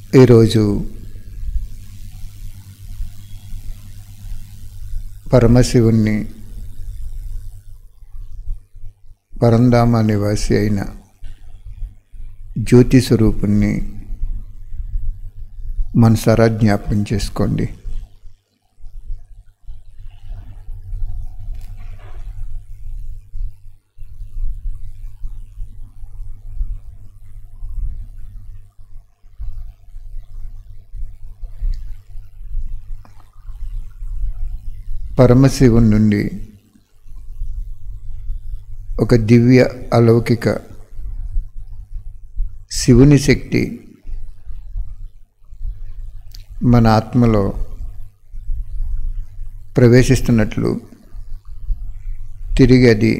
ఈరోజు పరమశివుణ్ణి పరంధామ నివాసి అయిన జ్యోతి స్వరూపుణ్ణి మనసారా జ్ఞాపకం చేసుకోండి పరమశివుని నుండి ఒక దివ్య అలౌకిక శివుని శక్తి మన ఆత్మలో ప్రవేశిస్తున్నట్లు తిరిగి అది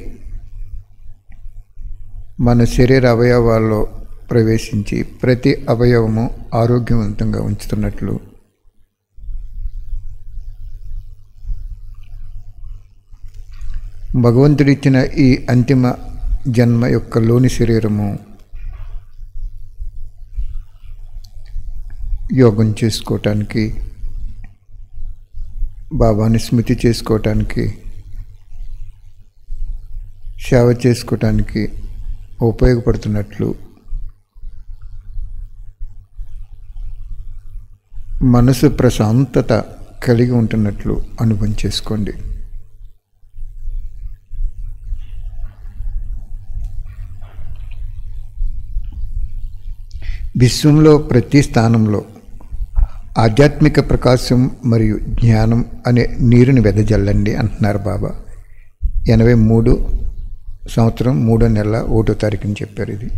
మన శరీర అవయవాల్లో ప్రవేశించి ప్రతి అవయవము ఆరోగ్యవంతంగా ఉంచుతున్నట్లు భగవంతుడిచ్చిన ఈ అంతిమ జన్మ యొక్క లోని శరీరము యోగం చేసుకోవటానికి బాబాని స్మృతి చేసుకోవటానికి సేవ చేసుకోవటానికి ఉపయోగపడుతున్నట్లు మనసు ప్రశాంతత కలిగి ఉంటున్నట్లు అనుభవం చేసుకోండి విశ్వంలో ప్రతి స్థానంలో ఆధ్యాత్మిక ప్రకాశం మరియు జ్ఞానం అనే నీరుని వెదజల్లండి అంటున్నారు బాబా ఎనభై మూడు సంవత్సరం మూడో నెల ఒకటో తారీఖుని చెప్పారు ఇది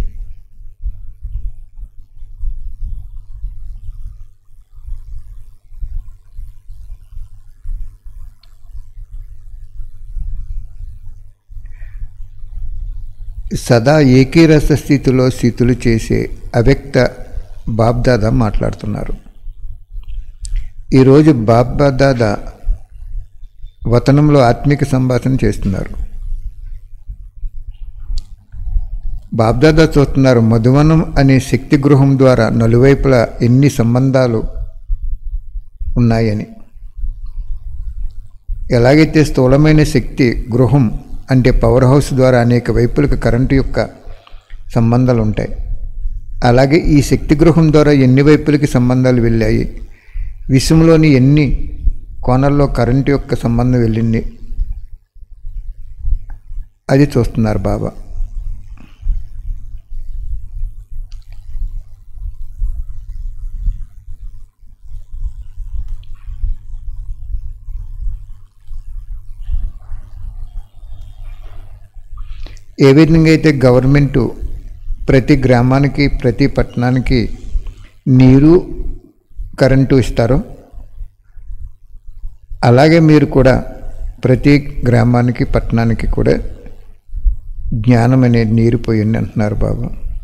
సదా ఏకీరస స్థితిలో స్థితులు చేసే అవ్యక్త బాబ్దాదా మాట్లాడుతున్నారు ఈరోజు బాబ్దాదా వతనంలో ఆత్మిక సంభాషణ చేస్తున్నారు బాబ్దాదా చూస్తున్నారు మధువనం అనే శక్తి గృహం ద్వారా నలువైపులా ఎన్ని సంబంధాలు ఉన్నాయని ఎలాగైతే స్థూలమైన శక్తి గృహం అంటే పవర్ హౌస్ ద్వారా అనేక వైపులకు కరెంటు యొక్క సంబంధాలు ఉంటాయి అలాగే ఈ శక్తి గృహం ద్వారా ఎన్ని వైపులకి సంబంధాలు వెళ్ళాయి విశ్వంలోని ఎన్ని కోణాల్లో కరెంటు యొక్క సంబంధం వెళ్ళింది అది చూస్తున్నారు బాబా ఏ విధంగా అయితే గవర్నమెంటు ప్రతి గ్రామానికి ప్రతి పట్టణానికి నీరు కరెంటు ఇస్తారో అలాగే మీరు కూడా ప్రతి గ్రామానికి పట్టణానికి కూడా జ్ఞానం అనే నీరు పోయింది అంటున్నారు బాబు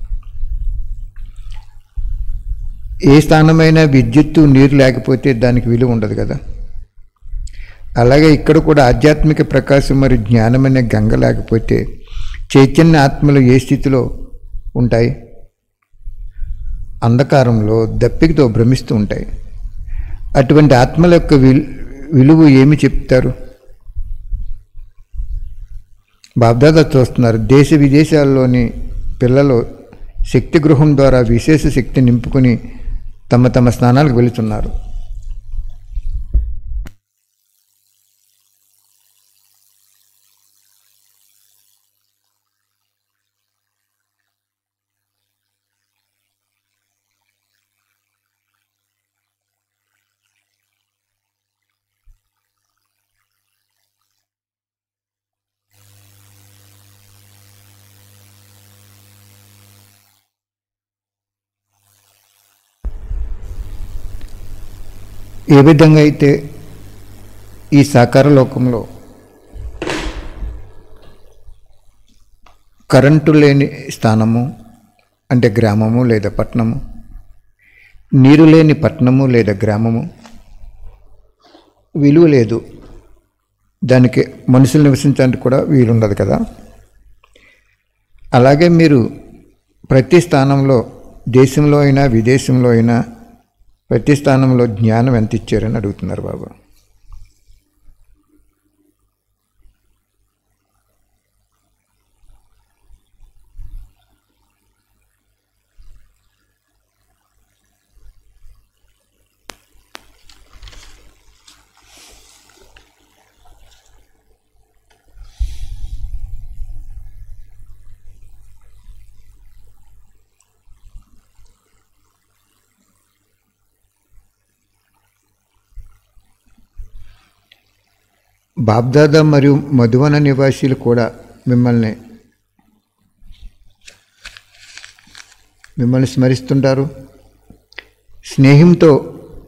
ఏ స్థానమైనా విద్యుత్తు నీరు లేకపోతే దానికి విలువ ఉండదు కదా అలాగే ఇక్కడ కూడా ఆధ్యాత్మిక ప్రకాశం మరియు జ్ఞానం అనే గంగ లేకపోతే చైతన్య ఆత్మలు ఏ స్థితిలో ఉంటాయి అంధకారంలో దప్పికతో భ్రమిస్తూ ఉంటాయి అటువంటి ఆత్మల యొక్క విలువ ఏమి చెప్తారు బాబ్దాదా చూస్తున్నారు దేశ విదేశాల్లోని పిల్లలు శక్తి గృహం ద్వారా విశేష శక్తి నింపుకొని తమ తమ స్థానాలకు వెళుతున్నారు ఏ విధంగా అయితే ఈ సాకార లోకంలో కరెంటు లేని స్థానము అంటే గ్రామము లేదా పట్టణము నీరు లేని పట్టణము లేదా గ్రామము విలువ లేదు దానికి మనుషులు నివసించడానికి కూడా వీలుండదు కదా అలాగే మీరు ప్రతి స్థానంలో దేశంలో అయినా విదేశంలో అయినా ప్రతి స్థానంలో జ్ఞానం ఎంత ఇచ్చారని అడుగుతున్నారు బాబా బాబ్దాదా మరియు మధువన నివాసీలు కూడా మిమ్మల్ని మిమ్మల్ని స్మరిస్తుంటారు స్నేహంతో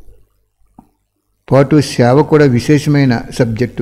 పాటు సేవ కూడా విశేషమైన సబ్జెక్టు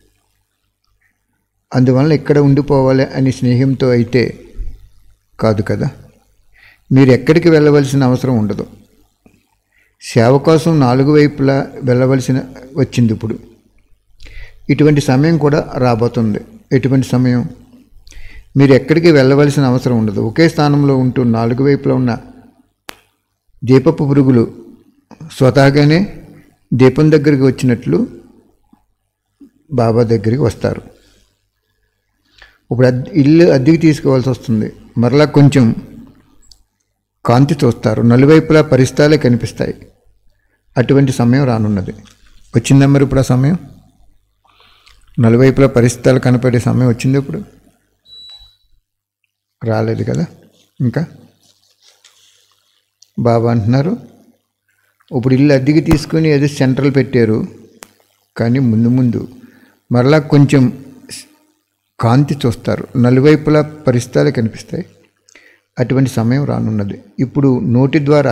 అందువలన ఇక్కడ ఉండిపోవాలి అని స్నేహంతో అయితే కాదు కదా మీరు ఎక్కడికి వెళ్ళవలసిన అవసరం ఉండదు సేవ కోసం నాలుగు వైపులా వెళ్ళవలసిన వచ్చింది ఇప్పుడు ఇటువంటి సమయం కూడా రాబోతుంది ఎటువంటి సమయం మీరు ఎక్కడికి వెళ్ళవలసిన అవసరం ఉండదు ఒకే స్థానంలో ఉంటూ నాలుగు వైపులా ఉన్న దీపపు పురుగులు స్వతహాగానే దీపం దగ్గరికి వచ్చినట్లు బాబా దగ్గరికి వస్తారు ఇప్పుడు అద్ ఇల్లు అద్దెకి తీసుకోవాల్సి వస్తుంది మరలా కొంచెం కాంతి చూస్తారు నలువైపులా పరిస్థాలే కనిపిస్తాయి అటువంటి సమయం రానున్నది వచ్చిందా మరి ఇప్పుడు ఆ సమయం నలువైపులా పరిస్థితులు కనపడే సమయం వచ్చింది ఇప్పుడు రాలేదు కదా ఇంకా బాబా అంటున్నారు ఇప్పుడు ఇల్లు అద్దెకి తీసుకొని ఏదో సెంట్రల్ పెట్టారు కానీ ముందు ముందు మరలా కొంచెం కాంతి చూస్తారు నలువైపులా పరిస్థితులు కనిపిస్తాయి అటువంటి సమయం రానున్నది ఇప్పుడు నోటి ద్వారా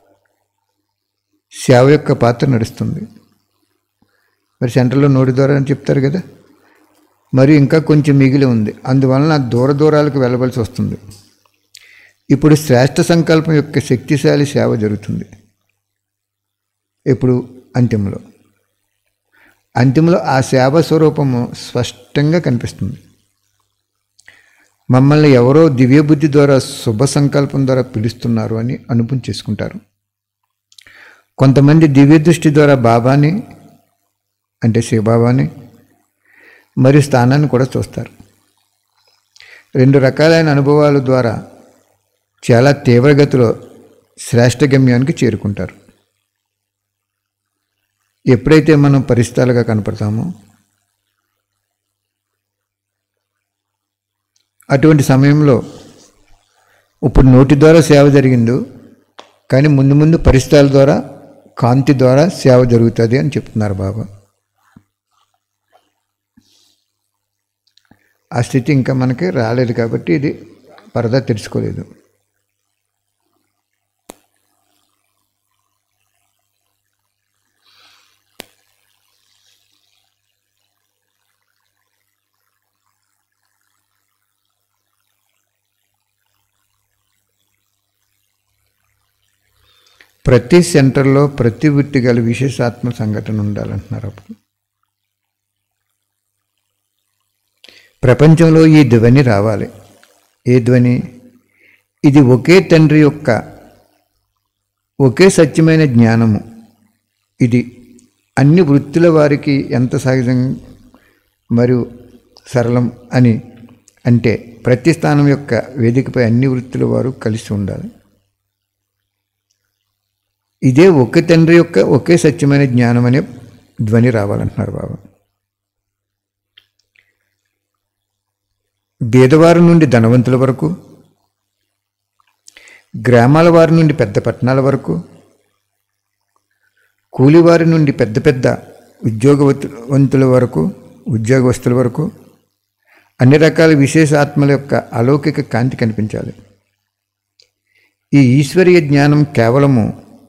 సేవ యొక్క పాత్ర నడుస్తుంది మరి సెంటర్లో నోటి ద్వారా అని చెప్తారు కదా మరి ఇంకా కొంచెం మిగిలి ఉంది అందువలన దూర దూరాలకు వెళ్ళవలసి వస్తుంది ఇప్పుడు శ్రేష్ఠ సంకల్పం యొక్క శక్తిశాలి సేవ జరుగుతుంది ఇప్పుడు అంతిమలో అంతిమలో ఆ సేవ స్వరూపము స్పష్టంగా కనిపిస్తుంది మమ్మల్ని ఎవరో దివ్యబుద్ధి ద్వారా శుభ సంకల్పం ద్వారా పిలుస్తున్నారు అని అనుభవం చేసుకుంటారు కొంతమంది దివ్య దృష్టి ద్వారా బాబాని అంటే శివబాబాని మరియు స్థానాన్ని కూడా చూస్తారు రెండు రకాలైన అనుభవాల ద్వారా చాలా తీవ్రగతిలో శ్రేష్ఠ గమ్యానికి చేరుకుంటారు ఎప్పుడైతే మనం పరిస్థితులుగా కనపడతామో అటువంటి సమయంలో ఇప్పుడు నోటి ద్వారా సేవ జరిగిందో కానీ ముందు ముందు పరిస్థితుల ద్వారా కాంతి ద్వారా సేవ జరుగుతుంది అని చెప్తున్నారు బాబా ఆ స్థితి ఇంకా మనకి రాలేదు కాబట్టి ఇది పరదా తెలుసుకోలేదు ప్రతి సెంటర్లో ప్రతి వృత్తి గల విశేషాత్మ సంఘటన ఉండాలంటున్నారు అప్పుడు ప్రపంచంలో ఈ ధ్వని రావాలి ఏ ధ్వని ఇది ఒకే తండ్రి యొక్క ఒకే సత్యమైన జ్ఞానము ఇది అన్ని వృత్తుల వారికి ఎంత సహజం మరియు సరళం అని అంటే ప్రతి స్థానం యొక్క వేదికపై అన్ని వృత్తుల వారు కలిసి ఉండాలి ఇదే ఒకే తండ్రి యొక్క ఒకే సత్యమైన జ్ఞానం అనే ధ్వని రావాలంటున్నారు బాబా బీదవారి నుండి ధనవంతుల వరకు గ్రామాల వారి నుండి పెద్ద పట్టణాల వరకు కూలివారి నుండి పెద్ద పెద్ద ఉద్యోగవంతుల వరకు ఉద్యోగస్తుల వరకు అన్ని రకాల విశేష ఆత్మల యొక్క అలౌకిక కాంతి కనిపించాలి ఈ ఈశ్వరీయ జ్ఞానం కేవలము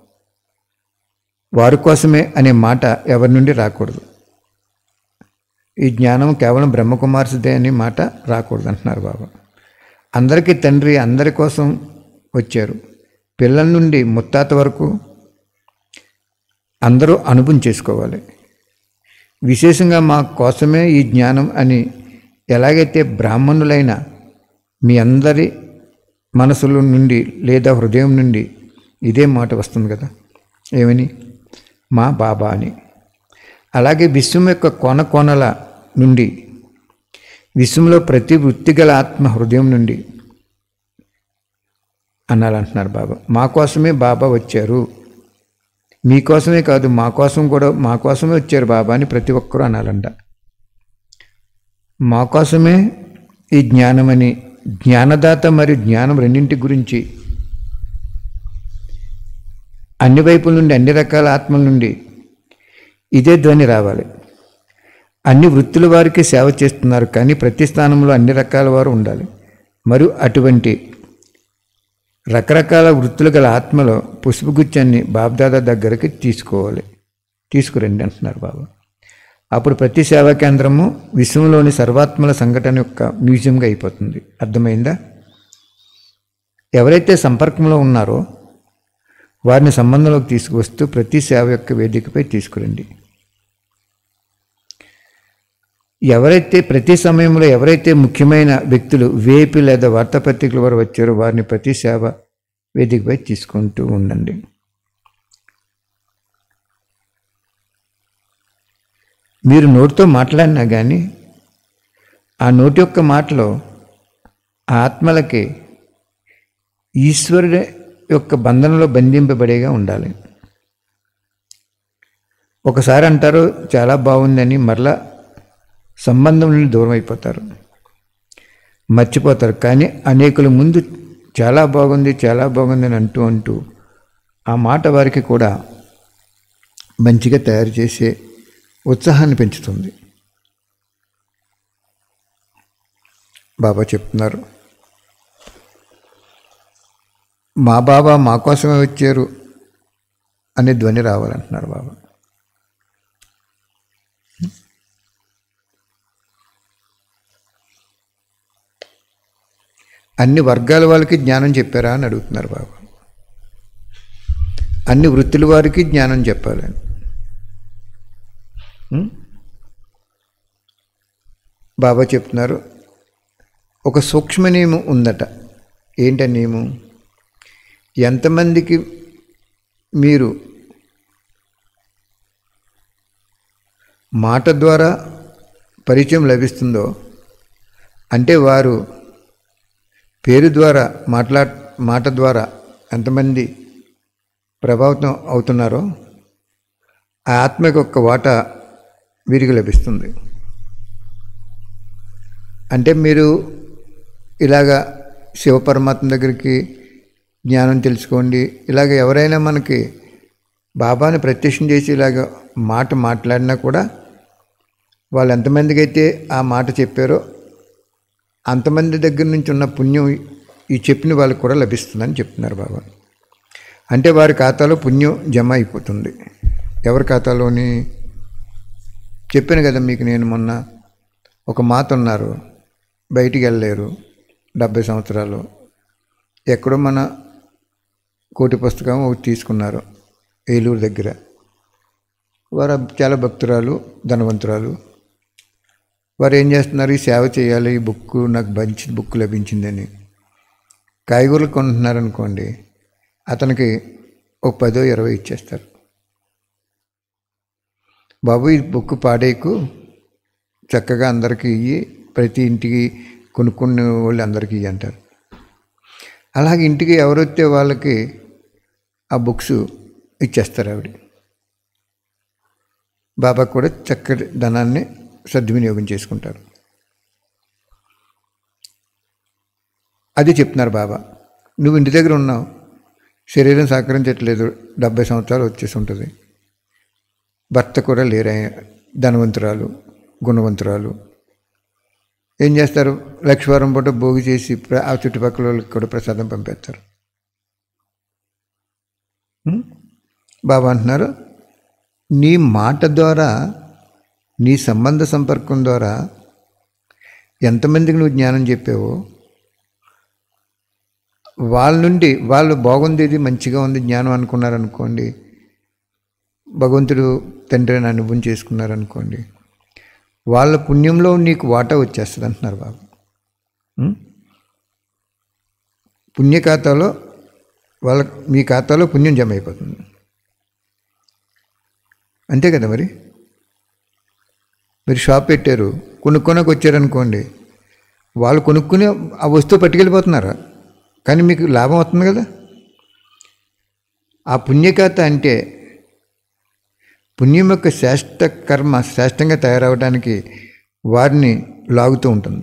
వారి కోసమే అనే మాట ఎవరి నుండి రాకూడదు ఈ జ్ఞానం కేవలం బ్రహ్మకుమార్సిదే అనే మాట రాకూడదు అంటున్నారు బాబా అందరికీ తండ్రి అందరి కోసం వచ్చారు పిల్లల నుండి ముత్తాత వరకు అందరూ అనుభవం చేసుకోవాలి విశేషంగా మా కోసమే ఈ జ్ఞానం అని ఎలాగైతే బ్రాహ్మణులైన మీ అందరి మనసుల నుండి లేదా హృదయం నుండి ఇదే మాట వస్తుంది కదా ఏమని మా బాబా అని అలాగే విశ్వం యొక్క కొన కొనల నుండి విశ్వంలో ప్రతి వృత్తిగల ఆత్మ హృదయం నుండి అనాలంటున్నారు బాబా మా కోసమే బాబా వచ్చారు మీకోసమే కాదు మా కోసం కూడా మా కోసమే వచ్చారు బాబా అని ప్రతి ఒక్కరూ అనాలంట మా కోసమే ఈ జ్ఞానమని జ్ఞానదాత మరియు జ్ఞానం రెండింటి గురించి అన్ని వైపుల నుండి అన్ని రకాల ఆత్మల నుండి ఇదే ధ్వని రావాలి అన్ని వృత్తుల వారికి సేవ చేస్తున్నారు కానీ ప్రతి స్థానంలో అన్ని రకాల వారు ఉండాలి మరియు అటువంటి రకరకాల వృత్తులు గల ఆత్మలో పుష్పగుచ్చాన్ని బాబ్దాదా దగ్గరికి తీసుకోవాలి తీసుకురండి అంటున్నారు బాబా అప్పుడు ప్రతి సేవా కేంద్రము విశ్వంలోని సర్వాత్మల సంఘటన యొక్క మ్యూజియంగా అయిపోతుంది అర్థమైందా ఎవరైతే సంపర్కంలో ఉన్నారో వారిని సంబంధంలోకి తీసుకువస్తూ ప్రతి సేవ యొక్క వేదికపై తీసుకురండి ఎవరైతే ప్రతి సమయంలో ఎవరైతే ముఖ్యమైన వ్యక్తులు వేపి లేదా వార్తాపత్రికల వారు వచ్చారో వారిని ప్రతి సేవ వేదికపై తీసుకుంటూ ఉండండి మీరు నోటితో మాట్లాడినా కానీ ఆ నోటి యొక్క మాటలో ఆ ఆత్మలకి ఈశ్వరుడి యొక్క బంధనలో బంధింపబడేగా ఉండాలి ఒకసారి అంటారు చాలా బాగుందని మరలా సంబంధం నుండి దూరం అయిపోతారు మర్చిపోతారు కానీ అనేకుల ముందు చాలా బాగుంది చాలా బాగుంది అని అంటూ అంటూ ఆ మాట వారికి కూడా మంచిగా తయారు చేసే ఉత్సాహాన్ని పెంచుతుంది బాబా చెప్తున్నారు మా బాబా మా కోసమే వచ్చారు అనే ధ్వని రావాలంటున్నారు బాబా అన్ని వర్గాల వాళ్ళకి జ్ఞానం చెప్పారా అని అడుగుతున్నారు బాబా అన్ని వృత్తుల వారికి జ్ఞానం చెప్పాలి ఉం? బాబా చెప్తున్నారు ఒక సూక్ష్మ నియమం ఉందట ఏంట నియమం ఎంతమందికి మీరు మాట ద్వారా పరిచయం లభిస్తుందో అంటే వారు పేరు ద్వారా మాట్లా మాట ద్వారా ఎంతమంది ప్రభావితం అవుతున్నారో ఆ ఆత్మకి ఒక్క వాటా వీరికి లభిస్తుంది అంటే మీరు ఇలాగా శివ పరమాత్మ దగ్గరికి జ్ఞానం తెలుసుకోండి ఇలాగ ఎవరైనా మనకి బాబాని ప్రత్యక్షం చేసి ఇలాగ మాట మాట్లాడినా కూడా వాళ్ళు ఎంతమందికి అయితే ఆ మాట చెప్పారో అంతమంది దగ్గర నుంచి ఉన్న పుణ్యం ఈ చెప్పిన వాళ్ళకి కూడా లభిస్తుందని చెప్తున్నారు బాబా అంటే వారి ఖాతాలో పుణ్యం జమ అయిపోతుంది ఎవరి ఖాతాలోని చెప్పాను కదా మీకు నేను మొన్న ఒక మాత ఉన్నారు బయటికి వెళ్ళలేరు డెబ్బై సంవత్సరాలు ఎక్కడో మన కోటి పుస్తకం ఒకటి తీసుకున్నారు ఏలూరు దగ్గర వారు చాలా భక్తురాలు ధనవంతురాలు వారు ఏం చేస్తున్నారు ఈ సేవ చేయాలి ఈ బుక్ నాకు మంచి బుక్ లభించిందని కాయగూరలు కొంటున్నారనుకోండి అతనికి ఒక పదో ఇరవై ఇచ్చేస్తారు బాబు ఈ బుక్ పాడేకు చక్కగా అందరికీ ఇయ్యి ప్రతి ఇంటికి కొనుక్కునే వాళ్ళు అందరికీ ఇయ్యి అంటారు అలాగే ఇంటికి ఎవరైతే వాళ్ళకి ఆ బుక్స్ ఇచ్చేస్తారు ఆవిడ బాబా కూడా చక్కటి ధనాన్ని సద్వినియోగం చేసుకుంటారు అది చెప్తున్నారు బాబా నువ్వు ఇంటి దగ్గర ఉన్నావు శరీరం సహకరించట్లేదు డెబ్బై సంవత్సరాలు వచ్చేసి ఉంటుంది భర్త కూడా లేరే ధనవంతురాలు గుణవంతురాలు ఏం చేస్తారు లక్షవారం పూట భోగి చేసి ప్ర- ఆ చుట్టుపక్కల వాళ్ళకి కూడా ప్రసాదం పంపేస్తారు ఉం? బాబా అంటున్నారు నీ మాట ద్వారా నీ సంబంధ సంపర్కం ద్వారా ఎంతమందికి నువ్వు జ్ఞానం చెప్పావో వాళ్ళ నుండి వాళ్ళు బాగుంది ఇది మంచిగా ఉంది జ్ఞానం అనుకున్నారనుకోండి భగవంతుడు తండ్రి అని అనుభవం చేసుకున్నారనుకోండి వాళ్ళ పుణ్యంలో నీకు వాటా వచ్చేస్తుంది అంటున్నారు బాబు ఉం? పుణ్య ఖాతాలో వాళ్ళ మీ ఖాతాలో పుణ్యం జమ అయిపోతుంది అంతే కదా మరి మీరు షాప్ పెట్టారు కొనుక్కోనకు వచ్చారనుకోండి వాళ్ళు కొనుక్కుని ఆ వస్తువు పట్టుకెళ్ళిపోతున్నారా కానీ మీకు లాభం అవుతుంది కదా ఆ పుణ్యకథ అంటే పుణ్యం యొక్క శ్రేష్ట కర్మ శ్రేష్టంగా తయారవడానికి వారిని లాగుతూ ఉంటుంది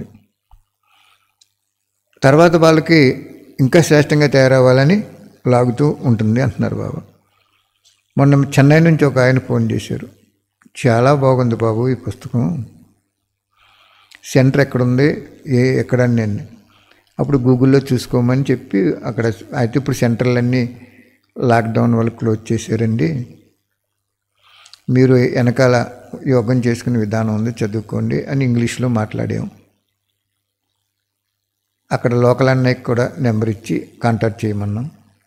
తర్వాత వాళ్ళకి ఇంకా శ్రేష్టంగా తయారవ్వాలని లాగుతూ ఉంటుంది అంటున్నారు బాబు మొన్న చెన్నై నుంచి ఒక ఆయన ఫోన్ చేశారు చాలా బాగుంది బాబు ఈ పుస్తకం సెంటర్ ఎక్కడుంది ఏ ఎక్కడని నేను అప్పుడు గూగుల్లో చూసుకోమని చెప్పి అక్కడ అయితే ఇప్పుడు సెంటర్లన్నీ లాక్డౌన్ వల్ల క్లోజ్ చేశారండి మీరు వెనకాల యోగం చేసుకునే విధానం ఉంది చదువుకోండి అని ఇంగ్లీష్లో మాట్లాడాం అక్కడ లోకల్ అన్నయ్యకి కూడా నెంబర్ ఇచ్చి కాంటాక్ట్ చేయమన్నాం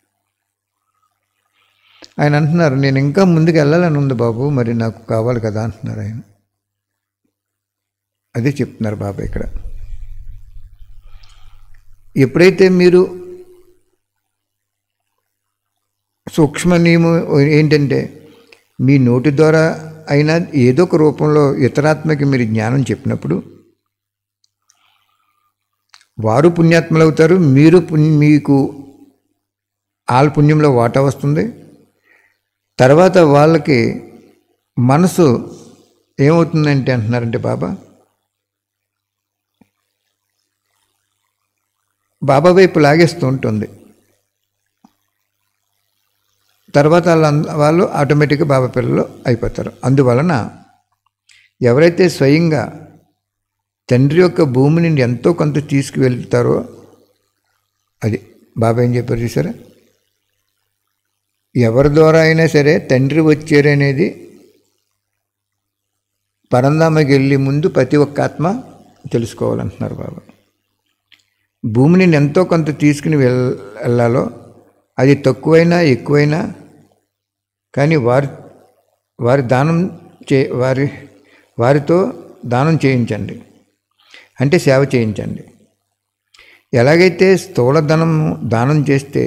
ఆయన అంటున్నారు నేను ఇంకా ముందుకు వెళ్ళాలని ఉంది బాబు మరి నాకు కావాలి కదా అంటున్నారు ఆయన అదే చెప్తున్నారు బాబా ఇక్కడ ఎప్పుడైతే మీరు సూక్ష్మ నియమం ఏంటంటే మీ నోటి ద్వారా అయినా ఏదో ఒక రూపంలో ఇతరాత్మకి మీరు జ్ఞానం చెప్పినప్పుడు వారు పుణ్యాత్మలు అవుతారు మీరు పుణ్య మీకు వాళ్ళ పుణ్యంలో వాటా వస్తుంది తర్వాత వాళ్ళకి మనసు ఏమవుతుందంటే అంటున్నారంటే బాబా బాబా వైపు లాగేస్తూ ఉంటుంది తర్వాత వాళ్ళ వాళ్ళు ఆటోమేటిక్గా బాబా పిల్లలు అయిపోతారు అందువలన ఎవరైతే స్వయంగా తండ్రి యొక్క భూమి నుండి ఎంతో కొంత తీసుకువెళ్తారో అది బాబా ఏం చెప్పారు చూసారా ఎవరి ద్వారా అయినా సరే తండ్రి వచ్చారనేది పరంధామకి వెళ్ళి ముందు ప్రతి ఒక్క ఆత్మ తెలుసుకోవాలంటున్నారు బాబా భూమిని ఎంతో కొంత తీసుకుని వెళ్ వెళ్ళాలో అది తక్కువైనా ఎక్కువైనా కానీ వారి వారి దానం చే వారి వారితో దానం చేయించండి అంటే సేవ చేయించండి ఎలాగైతే స్థూల ధనం దానం చేస్తే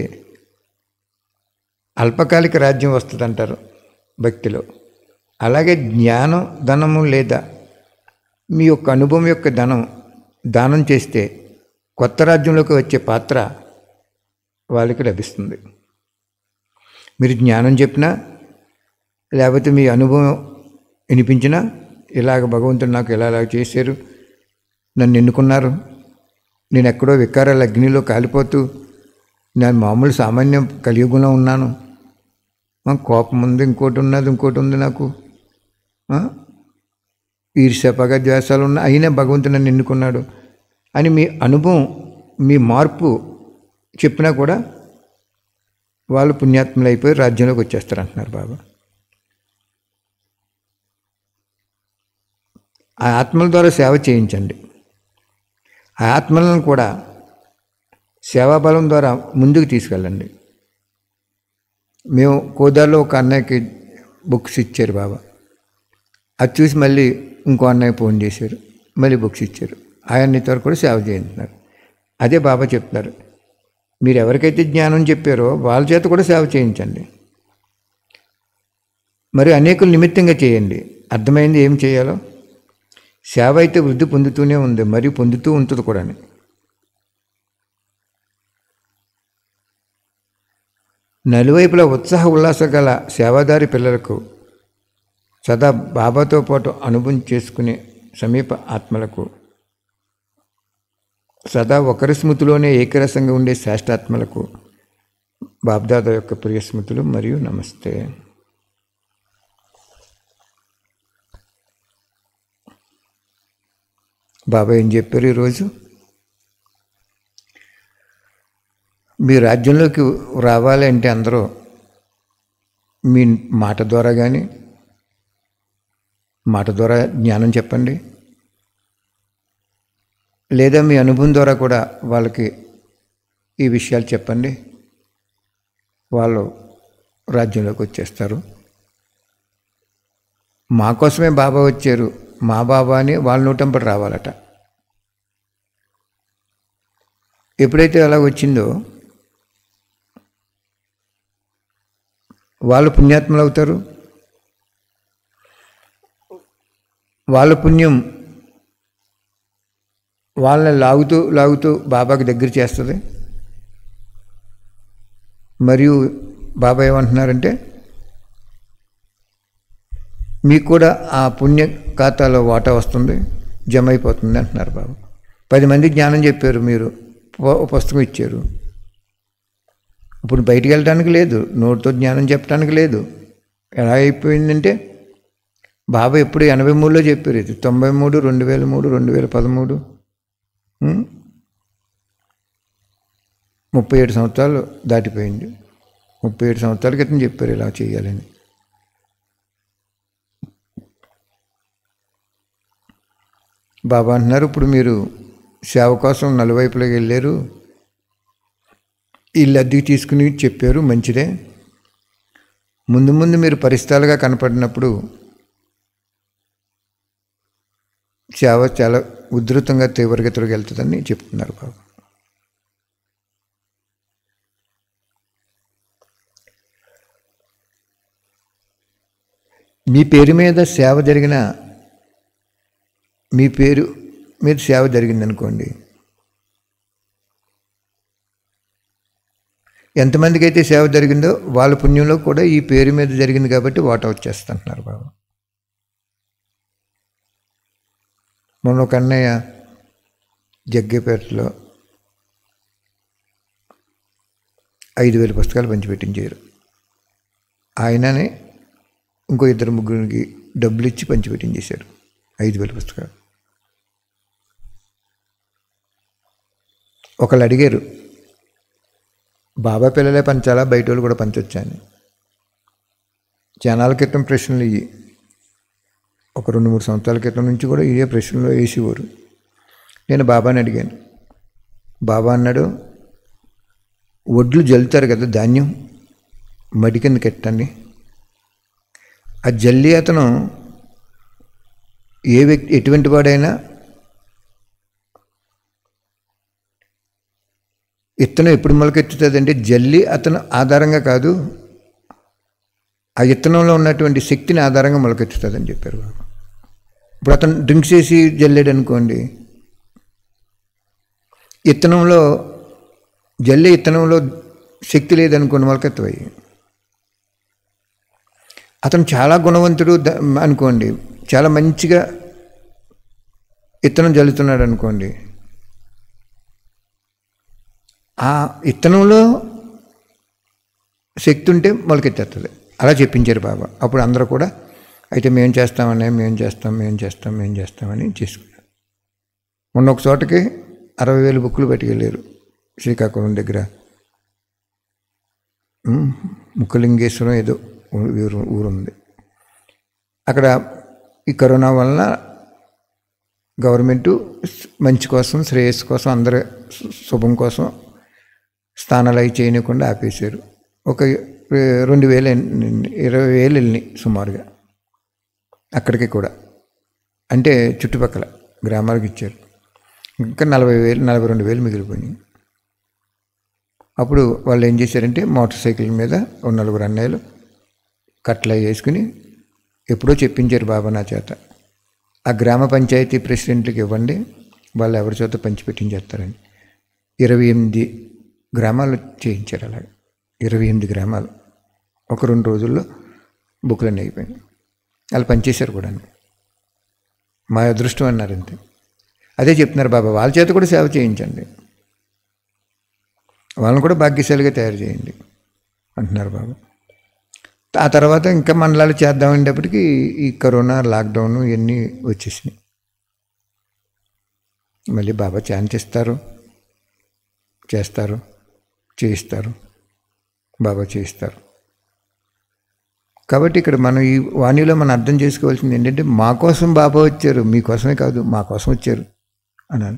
అల్పకాలిక రాజ్యం వస్తుందంటారు భక్తిలో అలాగే జ్ఞానం ధనము లేదా మీ యొక్క అనుభవం యొక్క ధనం దానం చేస్తే కొత్త రాజ్యంలోకి వచ్చే పాత్ర వాళ్ళకి లభిస్తుంది మీరు జ్ఞానం చెప్పినా లేకపోతే మీ అనుభవం వినిపించినా ఇలాగ భగవంతుడు నాకు ఇలా ఇలా చేశారు నన్ను ఎన్నుకున్నారు నేను ఎక్కడో వికారాల అగ్నిలో కాలిపోతూ నేను మామూలు సామాన్యం కలియుగంలో ఉన్నాను కోపం ఉంది ఇంకోటి ఉన్నది ఇంకోటి ఉంది నాకు ఈర్ష్య పగ ద్వేషాలు ఉన్న అయినా భగవంతుడు నన్ను ఎన్నుకున్నాడు అని మీ అనుభవం మీ మార్పు చెప్పినా కూడా వాళ్ళు పుణ్యాత్ములు అయిపోయి రాజ్యంలోకి వచ్చేస్తారు అంటున్నారు బాబా ఆ ఆత్మల ద్వారా సేవ చేయించండి ఆ ఆత్మలను కూడా సేవాబలం ద్వారా ముందుకు తీసుకెళ్ళండి మేము కోదాల్లో ఒక అన్నయ్యకి బుక్స్ ఇచ్చారు బాబా అది చూసి మళ్ళీ ఇంకో అన్నయ్య ఫోన్ చేశారు మళ్ళీ బుక్స్ ఇచ్చారు ఆయన్నితో కూడా సేవ చేయించున్నారు అదే బాబా చెప్తున్నారు మీరు ఎవరికైతే జ్ఞానం చెప్పారో వాళ్ళ చేత కూడా సేవ చేయించండి మరి అనేకులు నిమిత్తంగా చేయండి అర్థమైంది ఏం చేయాలో సేవ అయితే వృద్ధి పొందుతూనే ఉంది మరియు పొందుతూ ఉంటుంది కూడా నలువైపులా ఉత్సాహ ఉల్లాస గల సేవాదారి పిల్లలకు సదా బాబాతో పాటు అనుభవం చేసుకునే సమీప ఆత్మలకు సదా ఒకరి స్మృతిలోనే ఏకరసంగా ఉండే శ్రేష్టాత్మలకు బాబ్దాద యొక్క ప్రియ స్మృతులు మరియు నమస్తే బాబా ఏం చెప్పారు ఈరోజు మీ రాజ్యంలోకి రావాలి అంటే అందరూ మీ మాట ద్వారా కానీ మాట ద్వారా జ్ఞానం చెప్పండి లేదా మీ అనుభవం ద్వారా కూడా వాళ్ళకి ఈ విషయాలు చెప్పండి వాళ్ళు రాజ్యంలోకి వచ్చేస్తారు మా కోసమే బాబా వచ్చారు మా బాబా అని వాళ్ళ నోటంపటి రావాలట ఎప్పుడైతే అలా వచ్చిందో వాళ్ళు పుణ్యాత్మలు అవుతారు వాళ్ళ పుణ్యం వాళ్ళని లాగుతూ లాగుతూ బాబాకి దగ్గర చేస్తుంది మరియు బాబా ఏమంటున్నారంటే మీకు కూడా ఆ పుణ్య ఖాతాలో వాటా వస్తుంది జమ అయిపోతుంది అంటున్నారు బాబు పది మంది జ్ఞానం చెప్పారు మీరు పు- పుస్తకం ఇచ్చారు ఇప్పుడు బయటికి వెళ్ళడానికి లేదు నోటితో జ్ఞానం చెప్పడానికి లేదు ఎలా అయిపోయిందంటే బాబా ఎప్పుడు ఎనభై మూడులో చెప్పారు ఇది తొంభై మూడు రెండు వేల మూడు రెండు వేల పదమూడు ఉం? ముప్పై ఏడు సంవత్సరాలు దాటిపోయింది ముప్పై ఏడు సంవత్సరాల క్రితం చెప్పారు ఇలా చేయాలని బాబా అంటున్నారు ఇప్పుడు మీరు సేవ కోసం నలువైపులోకి వెళ్ళారు ఇల్లు అద్దెకి తీసుకుని చెప్పారు మంచిదే ముందు ముందు మీరు పరిస్థితులుగా కనపడినప్పుడు సేవ చాలా ఉధృతంగా తీవ్రగతిలోకి వెళ్తుందని చెప్తున్నారు బాబు మీ పేరు మీద సేవ జరిగిన మీ పేరు మీద సేవ జరిగిందనుకోండి ఎంతమందికి అయితే సేవ జరిగిందో వాళ్ళ పుణ్యంలో కూడా ఈ పేరు మీద జరిగింది కాబట్టి వాటా వచ్చేస్తుంటున్నారు బాబు మొన్న ఒక అన్నయ్య జగ్గేపేటలో ఐదు వేల పుస్తకాలు పంచిపెట్టించారు ఆయననే ఇంకో ఇద్దరు ముగ్గురికి డబ్బులు ఇచ్చి పంచిపెట్టించేశారు ఐదు వేల పుస్తకాలు ఒకళ్ళు అడిగారు బాబా పిల్లలే పంచాలా బయట వాళ్ళు కూడా పంచొచ్చాను జనాల క్రితం ప్రశ్నలు ఇవి ఒక రెండు మూడు సంవత్సరాల క్రితం నుంచి కూడా ఇదే ప్రశ్నలు వేసేవారు నేను బాబాని అడిగాను బాబా అన్నాడు వడ్లు జల్లుతారు కదా ధాన్యం మడి కింద కెట్టండి ఆ జల్లి అతను ఏ వ్యక్తి ఎటువంటి వాడైనా ఇత్తనం ఎప్పుడు మొలకెత్తుతుంది అంటే జల్లి అతను ఆధారంగా కాదు ఆ ఇత్తనంలో ఉన్నటువంటి శక్తిని ఆధారంగా మొలకెత్తుతుందని చెప్పారు బాబు ఇప్పుడు అతను డ్రింక్స్ చేసి జల్లాడు అనుకోండి ఇత్తనంలో జల్లి ఇత్తనంలో శక్తి లేదనుకోండి మొలకెత్తవయ్యి అతను చాలా గుణవంతుడు ద- అనుకోండి చాలా మంచిగా ఇత్తనం జల్లుతున్నాడు అనుకోండి ఆ ఇత్తనంలో శక్తి ఉంటే మొలకెత్తేస్తుంది అలా చెప్పించారు బాబా అప్పుడు అందరూ కూడా అయితే మేము చేస్తామని మేము చేస్తాం మేము చేస్తాం మేము చేస్తామని చేసుకున్నారు మొన్న ఒక చోటకి అరవై వేలు బుక్కులు పట్టుకెళ్ళారు శ్రీకాకుళం దగ్గర ఉమ్, ముక్కలింగేశ్వరం ఏదో ఊరు ఊరుంది అక్కడ ఈ కరోనా వలన గవర్నమెంటు మంచి కోసం శ్రేయస్సు కోసం అందరి సు- శుభం కోసం స్థానాలు అవి చేయనీయకుండా ఆపేశారు ఒక ఏ, రెండు వేలు ఎన్ని- ఇరవై వేలు వెళ్ళినాయి సుమారుగా అక్కడికి కూడా అంటే చుట్టుపక్కల గ్రామాలకు ఇచ్చారు ఇంకా నలభై వేలు నలభై రెండు వేలు మిగిలిపోయినాయి అప్పుడు వాళ్ళు ఏం చేశారంటే మోటార్ సైకిల్ మీద ఓ నలుగురు అన్నయ్యలు కట్ల వేసుకుని ఎప్పుడో చెప్పించారు బాబా నా చేత ఆ గ్రామ పంచాయతీ ప్రెసిడెంట్లకు ఇవ్వండి వాళ్ళు ఎవరి చేత పంచిపెట్టించేస్తారని ఇరవై ఎనిమిది గ్రామాలు చేయించారు అలాగే ఇరవై ఎనిమిది గ్రామాలు ఒక రెండు రోజుల్లో బుక్లన్నీ అయిపోయినాయి వాళ్ళు పనిచేశారు కూడా మా అదృష్టం అన్నారు అంతే అదే చెప్తున్నారు బాబా వాళ్ళ చేత కూడా సేవ చేయించండి వాళ్ళని కూడా భాగ్యశాలిగా తయారు చేయండి అంటున్నారు బాబా ఆ తర్వాత ఇంకా మండలాలు చేద్దామనేటప్పటికి ఈ కరోనా లాక్డౌన్ ఇవన్నీ వచ్చేసినాయి మళ్ళీ బాబా ఛాన్స్ ఇస్తారు చేస్తారు చేయిస్తారు బాబా చేయిస్తారు కాబట్టి ఇక్కడ మనం ఈ వాణిలో మనం అర్థం చేసుకోవాల్సింది ఏంటంటే మా కోసం బాబా వచ్చారు మీకోసమే కాదు మా కోసం వచ్చారు అన్నాను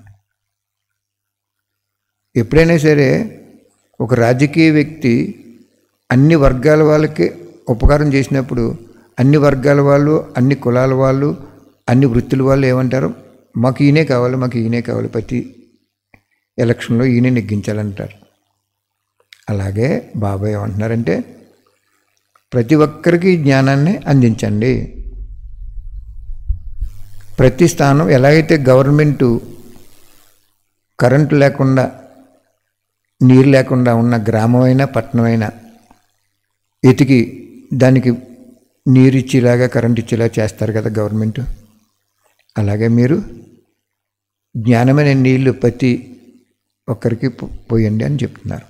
ఎప్పుడైనా సరే ఒక రాజకీయ వ్యక్తి అన్ని వర్గాల వాళ్ళకి ఉపకారం చేసినప్పుడు అన్ని వర్గాల వాళ్ళు అన్ని కులాల వాళ్ళు అన్ని వృత్తుల వాళ్ళు ఏమంటారు మాకు ఈయనే కావాలి మాకు ఈయనే కావాలి ప్రతి ఎలక్షన్లో ఈయనే నెగ్గించాలంటారు అలాగే బాబాయ్ ఏమంటున్నారంటే ప్రతి ఒక్కరికి జ్ఞానాన్ని అందించండి ప్రతి స్థానం ఎలాగైతే గవర్నమెంటు కరెంటు లేకుండా నీరు లేకుండా ఉన్న గ్రామమైనా పట్టణమైనా ఎతికి దానికి నీరు ఇచ్చేలాగా కరెంట్ ఇచ్చేలా చేస్తారు కదా గవర్నమెంట్ అలాగే మీరు జ్ఞానమైన నీళ్లు ప్రతి ఒక్కరికి పో- పోయండి అని చెప్తున్నారు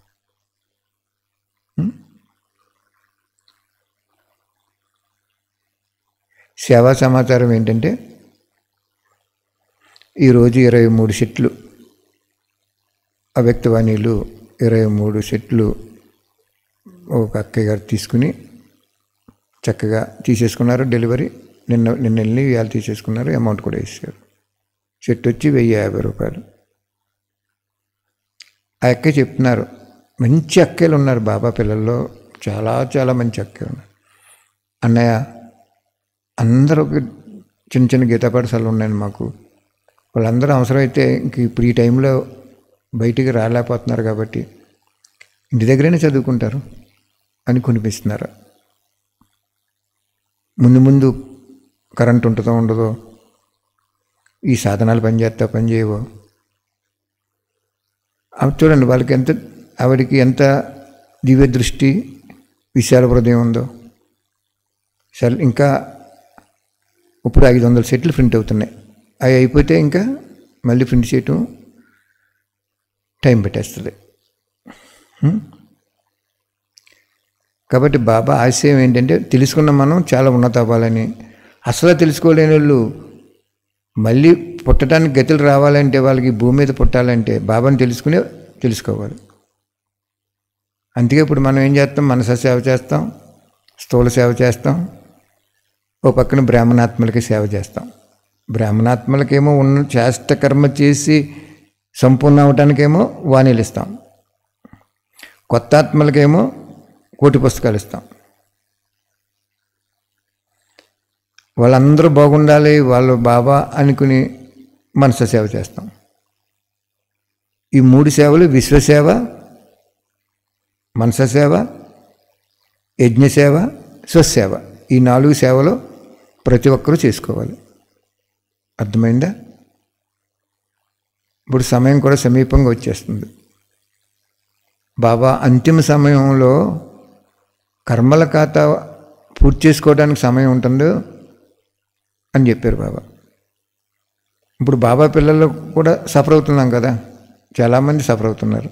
ఉం? సేవా సమాచారం ఏంటంటే ఈరోజు ఇరవై మూడు సెట్లు అవ్యక్తవాణిలు ఇరవై మూడు సెట్లు ఒక అక్కయ్య గారు తీసుకుని చక్కగా తీసేసుకున్నారు డెలివరీ నిన్న నిన్న వెళ్ళి ఇవాళ తీసేసుకున్నారు అమౌంట్ కూడా ఇస్తారు సెట్ వచ్చి వెయ్యి యాభై రూపాయలు ఆ అక్క చెప్తున్నారు మంచి అక్కలు ఉన్నారు బాబా పిల్లల్లో చాలా చాలా మంచి అక్కలు ఉన్నారు అన్నయ్య అందరూ ఒక చిన్న చిన్న గీతా పాఠశాలలు ఉన్నాయండి మాకు వాళ్ళందరూ అవసరమైతే ఇంక ఇప్పుడు ఈ టైంలో బయటికి రాలేకపోతున్నారు కాబట్టి ఇంటి దగ్గరనే చదువుకుంటారు అని కొనిపిస్తున్నారు ముందు ముందు కరెంట్ ఉంటుందో ఉండదో ఈ సాధనాలు పనిచేస్తా పని చేయవో అవి చూడండి వాళ్ళకి ఎంత ఆవిడికి ఎంత దివ్య దృష్టి విశాల హృదయం ఉందో సరే ఇంకా ఇప్పుడు ఐదు వందల సెట్లు ప్రింట్ అవుతున్నాయి అవి అయిపోతే ఇంకా మళ్ళీ ప్రింట్ చేయటం టైం పెట్టేస్తుంది హ్మ్? కాబట్టి బాబా ఆశయం ఏంటంటే తెలుసుకున్న మనం చాలా ఉన్నత అవ్వాలని అసలు తెలుసుకోలేని వాళ్ళు మళ్ళీ పుట్టడానికి గతులు రావాలంటే వాళ్ళకి భూమి మీద పుట్టాలంటే బాబాని తెలుసుకునే తెలుసుకోవాలి అందుకే ఇప్పుడు మనం ఏం చేస్తాం మనస సేవ చేస్తాం స్థూల సేవ చేస్తాం ఓ పక్కన బ్రాహ్మణాత్మలకి సేవ చేస్తాం బ్రాహ్మణాత్మలకేమో ఉన్న చేష్ట కర్మ చేసి సంపూర్ణ అవటానికేమో వాణీలు ఇస్తాం కొత్త ఆత్మలకేమో కోటి పుస్తకాలు ఇస్తాం వాళ్ళందరూ బాగుండాలి వాళ్ళు బాబా అనుకుని మనసు సేవ చేస్తాం ఈ మూడు సేవలు విశ్వసేవ మనస సేవ యజ్ఞసేవ స్వసేవ ఈ నాలుగు సేవలు ప్రతి ఒక్కరూ చేసుకోవాలి అర్థమైందా ఇప్పుడు సమయం కూడా సమీపంగా వచ్చేస్తుంది బాబా అంతిమ సమయంలో కర్మల ఖాతా పూర్తి చేసుకోవడానికి సమయం ఉంటుందో అని చెప్పారు బాబా ఇప్పుడు బాబా పిల్లలు కూడా సఫర్ అవుతున్నాం కదా చాలామంది సఫర్ అవుతున్నారు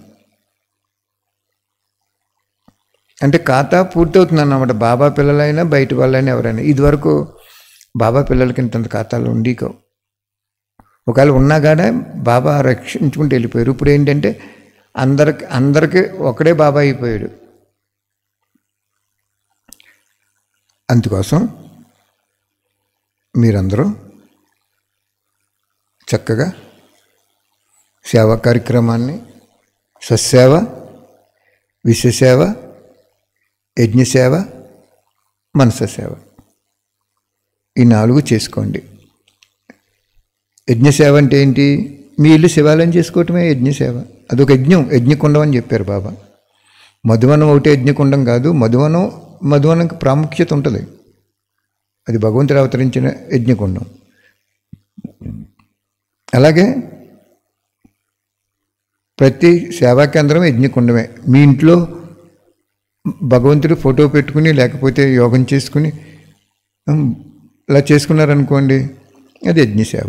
అంటే ఖాతా పూర్తవుతుంది అన్నమాట బాబా పిల్లలైనా బయట వాళ్ళైనా ఎవరైనా ఇదివరకు బాబా పిల్లలకి ఇంతంత ఖాతాలు ఉండి కావు ఒకవేళ ఉన్నా కానీ బాబా రక్షించుకుంటూ వెళ్ళిపోయారు ఇప్పుడు ఏంటంటే అందరికి అందరికీ ఒకడే బాబా అయిపోయాడు అందుకోసం మీరందరూ చక్కగా సేవా కార్యక్రమాన్ని సస్సేవ విశ్వసేవ యజ్ఞసేవ మనస సేవ ఈ నాలుగు చేసుకోండి యజ్ఞసేవ అంటే ఏంటి మీ ఇల్లు శివాలయం చేసుకోవటమే యజ్ఞసేవ అదొక యజ్ఞం యజ్ఞకుండం అని చెప్పారు బాబా మధువనం ఒకటే యజ్ఞకుండం కాదు మధువనం మధువనంకి ప్రాముఖ్యత ఉంటుంది అది భగవంతుడు అవతరించిన యజ్ఞకుండం అలాగే ప్రతి సేవా కేంద్రం యజ్ఞకుండమే మీ ఇంట్లో భగవంతుడు ఫోటో పెట్టుకుని లేకపోతే యోగం చేసుకుని ఉమ్, ఇలా చేసుకున్నారనుకోండి అది యజ్ఞసేవ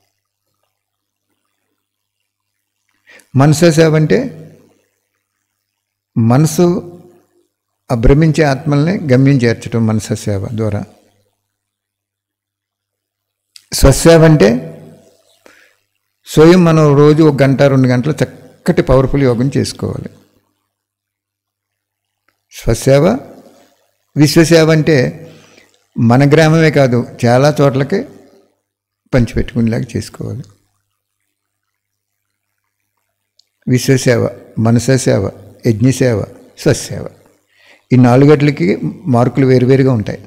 మనస సేవ అంటే మనసు అభ్రమించే ఆత్మల్ని గమ్యం చేర్చడం మనస సేవ ద్వారా స్వసేవ అంటే స్వయం మనం రోజు ఒక గంట రెండు గంటలు చక్కటి పవర్ఫుల్ యోగం చేసుకోవాలి స్వసేవ విశ్వసేవ అంటే మన గ్రామమే కాదు చాలా చోట్లకి పంచిపెట్టుకునేలాగా చేసుకోవాలి విశ్వసేవ మనస సేవ యజ్ఞసేవ స్వసేవ ఈ నాలుగట్లకి మార్కులు వేరువేరుగా ఉంటాయి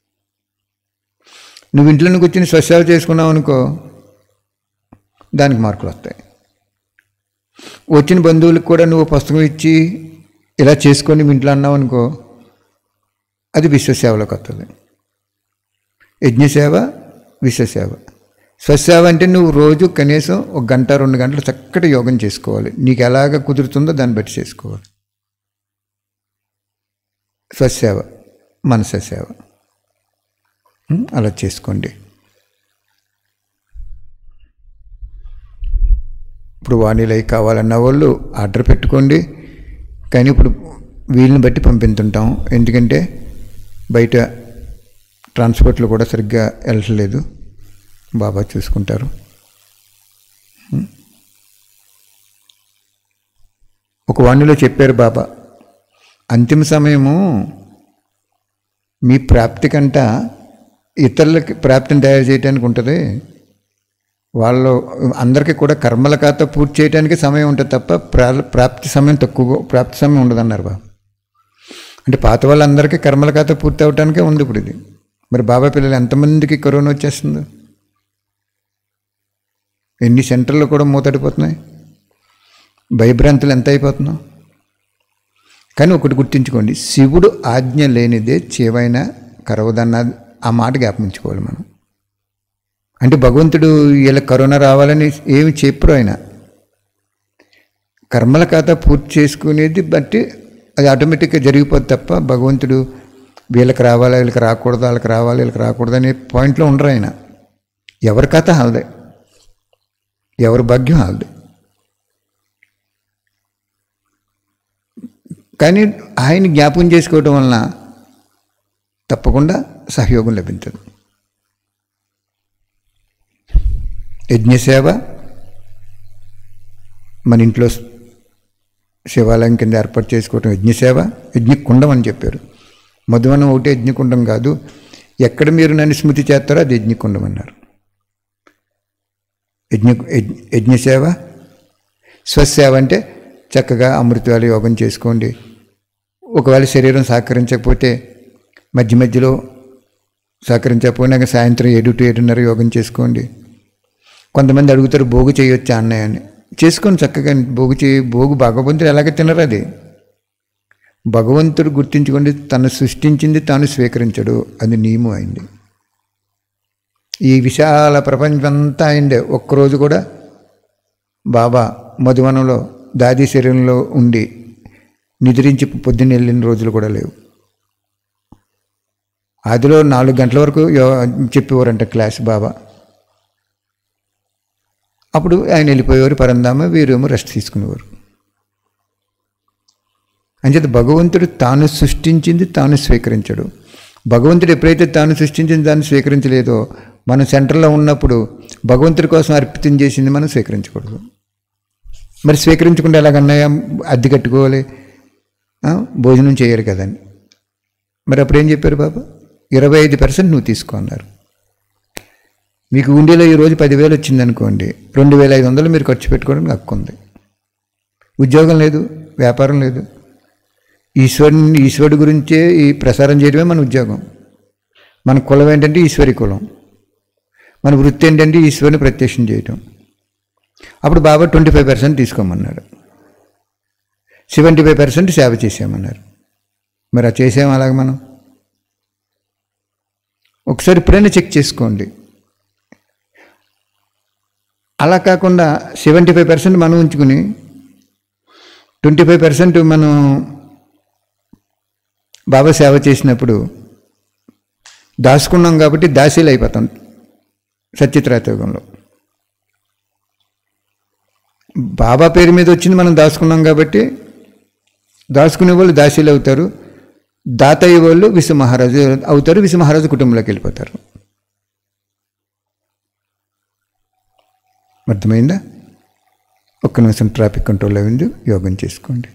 నువ్వు ఇంట్లోకి వచ్చి స్వసేవ చేసుకున్నావు అనుకో దానికి మార్కులు వస్తాయి వచ్చిన బంధువులకు కూడా నువ్వు పుస్తకం ఇచ్చి ఇలా చేసుకొని మీ ఇంట్లో అన్నావు అనుకో అది విశ్వసేవలోకి వస్తుంది యజ్ఞసేవ విశ్వసేవ స్వసేవ అంటే నువ్వు రోజు కనీసం ఒక గంట రెండు గంటలు చక్కటి యోగం చేసుకోవాలి నీకు ఎలాగ కుదురుతుందో దాన్ని బట్టి చేసుకోవాలి స్వసేవ మనస సేవ ఉం? అలా చేసుకోండి ఇప్పుడు వాణిలో అవి కావాలన్న వాళ్ళు ఆర్డర్ పెట్టుకోండి కానీ ఇప్పుడు వీళ్ళని బట్టి పంపిస్తుంటాం ఎందుకంటే బయట ట్రాన్స్పోర్ట్లో కూడా సరిగ్గా వెళ్ళట్లేదు బాబా చూసుకుంటారు ఉం? ఒక వాణిలో చెప్పారు బాబా అంతిమ సమయము మీ ప్రాప్తి కంట ఇతరులకి ప్రాప్తిని తయారు చేయడానికి ఉంటుంది వాళ్ళు అందరికీ కూడా కర్మల ఖాతా పూర్తి చేయడానికి సమయం ఉంటుంది తప్ప ప్రా ప్రాప్తి సమయం తక్కువ ప్రాప్తి సమయం ఉండదన్నారు బాబా అంటే పాత వాళ్ళందరికీ కర్మల ఖాతా పూర్తి అవడానికే ఉంది ఇప్పుడు ఇది మరి బాబా పిల్లలు ఎంతమందికి కరోనా వచ్చేస్తుంది ఎన్ని సెంటర్లు కూడా మూతడిపోతున్నాయి భయభ్రాంతులు ఎంత అయిపోతున్నాం కానీ ఒకటి గుర్తుంచుకోండి శివుడు ఆజ్ఞ లేనిదే చేవైనా కరవదన్న ఆ మాట జ్ఞాపమించుకోవాలి మనం అంటే భగవంతుడు వీళ్ళ కరోనా రావాలని ఏమి చెప్పరు ఆయన కర్మల ఖాతా పూర్తి చేసుకునేది బట్టి అది ఆటోమేటిక్గా జరిగిపోద్ది తప్ప భగవంతుడు వీళ్ళకి రావాలి వీళ్ళకి రాకూడదు వాళ్ళకి రావాలి వీళ్ళకి రాకూడదు అనే పాయింట్లో ఉండరు ఆయన ఎవరి కథ వాళ్ళదే ఎవరి భాగ్యం వాళ్ళదే కానీ ఆయన జ్ఞాపకం చేసుకోవటం వలన తప్పకుండా సహయోగం లభించదు యజ్ఞసేవ మన ఇంట్లో శివాలయం కింద ఏర్పాటు చేసుకోవటం యజ్ఞసేవ యజ్ఞకుండం అని చెప్పారు మధువనం ఒకటి యజ్ఞకుండం కాదు ఎక్కడ మీరు నన్ను స్మృతి చేస్తారో అది యజ్ఞకుండం అన్నారు యజ్ఞ యజ్ఞ యజ్ఞసేవ స్వసేవ అంటే చక్కగా అమృతాలు యోగం చేసుకోండి ఒకవేళ శరీరం సహకరించకపోతే మధ్య మధ్యలో సహకరించకపోయినా సాయంత్రం ఏడు టు ఏడున్నర యోగం చేసుకోండి కొంతమంది అడుగుతారు భోగు చేయొచ్చా అన్నయ్య అని చేసుకొని చక్కగా భోగు చేయి భోగు భగవంతుడు ఎలాగ తినరు అది భగవంతుడు గుర్తించుకోండి తను సృష్టించింది తాను స్వీకరించడు అది నియమం అయింది ఈ విశాల ప్రపంచమంతా అయిందే ఒక్కరోజు కూడా బాబా మధువనంలో దాది శరీరంలో ఉండి నిద్రించి పొద్దున్న వెళ్ళిన రోజులు కూడా లేవు ఆదిలో నాలుగు గంటల వరకు యో చెప్పేవారంట క్లాస్ బాబా అప్పుడు ఆయన వెళ్ళిపోయేవారు పరందామ వీరేమో రెస్ట్ తీసుకునేవారు అంచేత భగవంతుడు తాను సృష్టించింది తాను స్వీకరించడు భగవంతుడు ఎప్పుడైతే తాను సృష్టించింది దాన్ని స్వీకరించలేదో మనం సెంటర్లో ఉన్నప్పుడు భగవంతుడి కోసం అర్పితం చేసింది మనం స్వీకరించకూడదు మరి స్వీకరించకుండా ఎలాగన్నాయా అద్దె కట్టుకోవాలి ఆ, భోజనం చేయరు కదండి మరి అప్పుడు ఏం చెప్పారు బాబా ఇరవై ఐదు పర్సెంట్ నువ్వు తీసుకో అన్నారు మీకు ఉండిలో ఈరోజు పదివేలు వచ్చిందనుకోండి రెండు వేల ఐదు వందలు మీరు ఖర్చు పెట్టుకోవడానికి హక్కు ఉంది ఉద్యోగం లేదు వ్యాపారం లేదు ఈశ్వరుని ఈశ్వరుడి గురించే ఈ ప్రసారం చేయడమే మన ఉద్యోగం మన కులం ఏంటంటే ఈశ్వరి కులం మన వృత్తి ఏంటంటే ఈశ్వరుని ప్రత్యక్షం చేయటం అప్పుడు బాబా ట్వంటీ ఫైవ్ పర్సెంట్ తీసుకోమన్నాడు సెవెంటీ ఫైవ్ పర్సెంట్ సేవ చేసామన్నారు మరి అది చేసాం అలాగ మనం ఒకసారి ఇప్పుడైనా చెక్ చేసుకోండి అలా కాకుండా సెవెంటీ ఫైవ్ పర్సెంట్ మనం ఉంచుకుని ట్వంటీ ఫైవ్ పర్సెంట్ మనం బాబా సేవ చేసినప్పుడు దాచుకున్నాం కాబట్టి దాసీలు అయిపోతాం సత్యత్రాతయుగంలో బాబా పేరు మీద వచ్చింది మనం దాచుకున్నాం కాబట్టి దాచుకునే వాళ్ళు దాసీలు అవుతారు దాతయ్య వాళ్ళు విశ్వ మహారాజు అవుతారు విశ్వ మహారాజు కుటుంబంలోకి వెళ్ళిపోతారు అర్థమైందా ఒక్క నిమిషం ట్రాఫిక్ కంట్రోల్ అయింది యోగం చేసుకోండి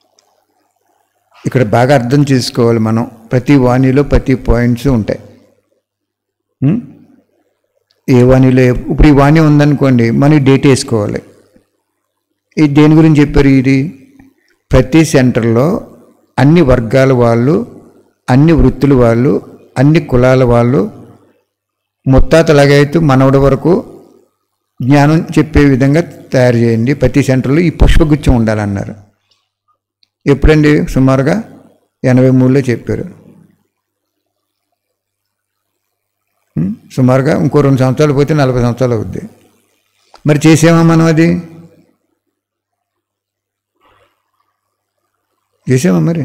ఇక్కడ బాగా అర్థం చేసుకోవాలి మనం ప్రతి వాణిలో ప్రతి పాయింట్స్ ఉంటాయి ఉం? ఏ వాణిలో ఏ- ఇప్పుడు ఈ వాణి ఉందనుకోండి మనం డేట్ వేసుకోవాలి ఇది దేని గురించి చెప్పారు ఇది ప్రతి సెంటర్లో అన్ని వర్గాల వాళ్ళు అన్ని వృత్తుల వాళ్ళు అన్ని కులాల వాళ్ళు ముత్తాతలాగైతే మనవడి వరకు జ్ఞానం చెప్పే విధంగా తయారు చేయండి ప్రతి సెంటర్లో ఈ పుష్పగుచ్చం ఉండాలన్నారు ఎప్పుడండి సుమారుగా ఎనభై మూడులో చెప్పారు ఉం? సుమారుగా ఇంకో రెండు సంవత్సరాలు పోతే నలభై సంవత్సరాలు అవుద్ది మరి చేసామా మనం అది చేసామా మరి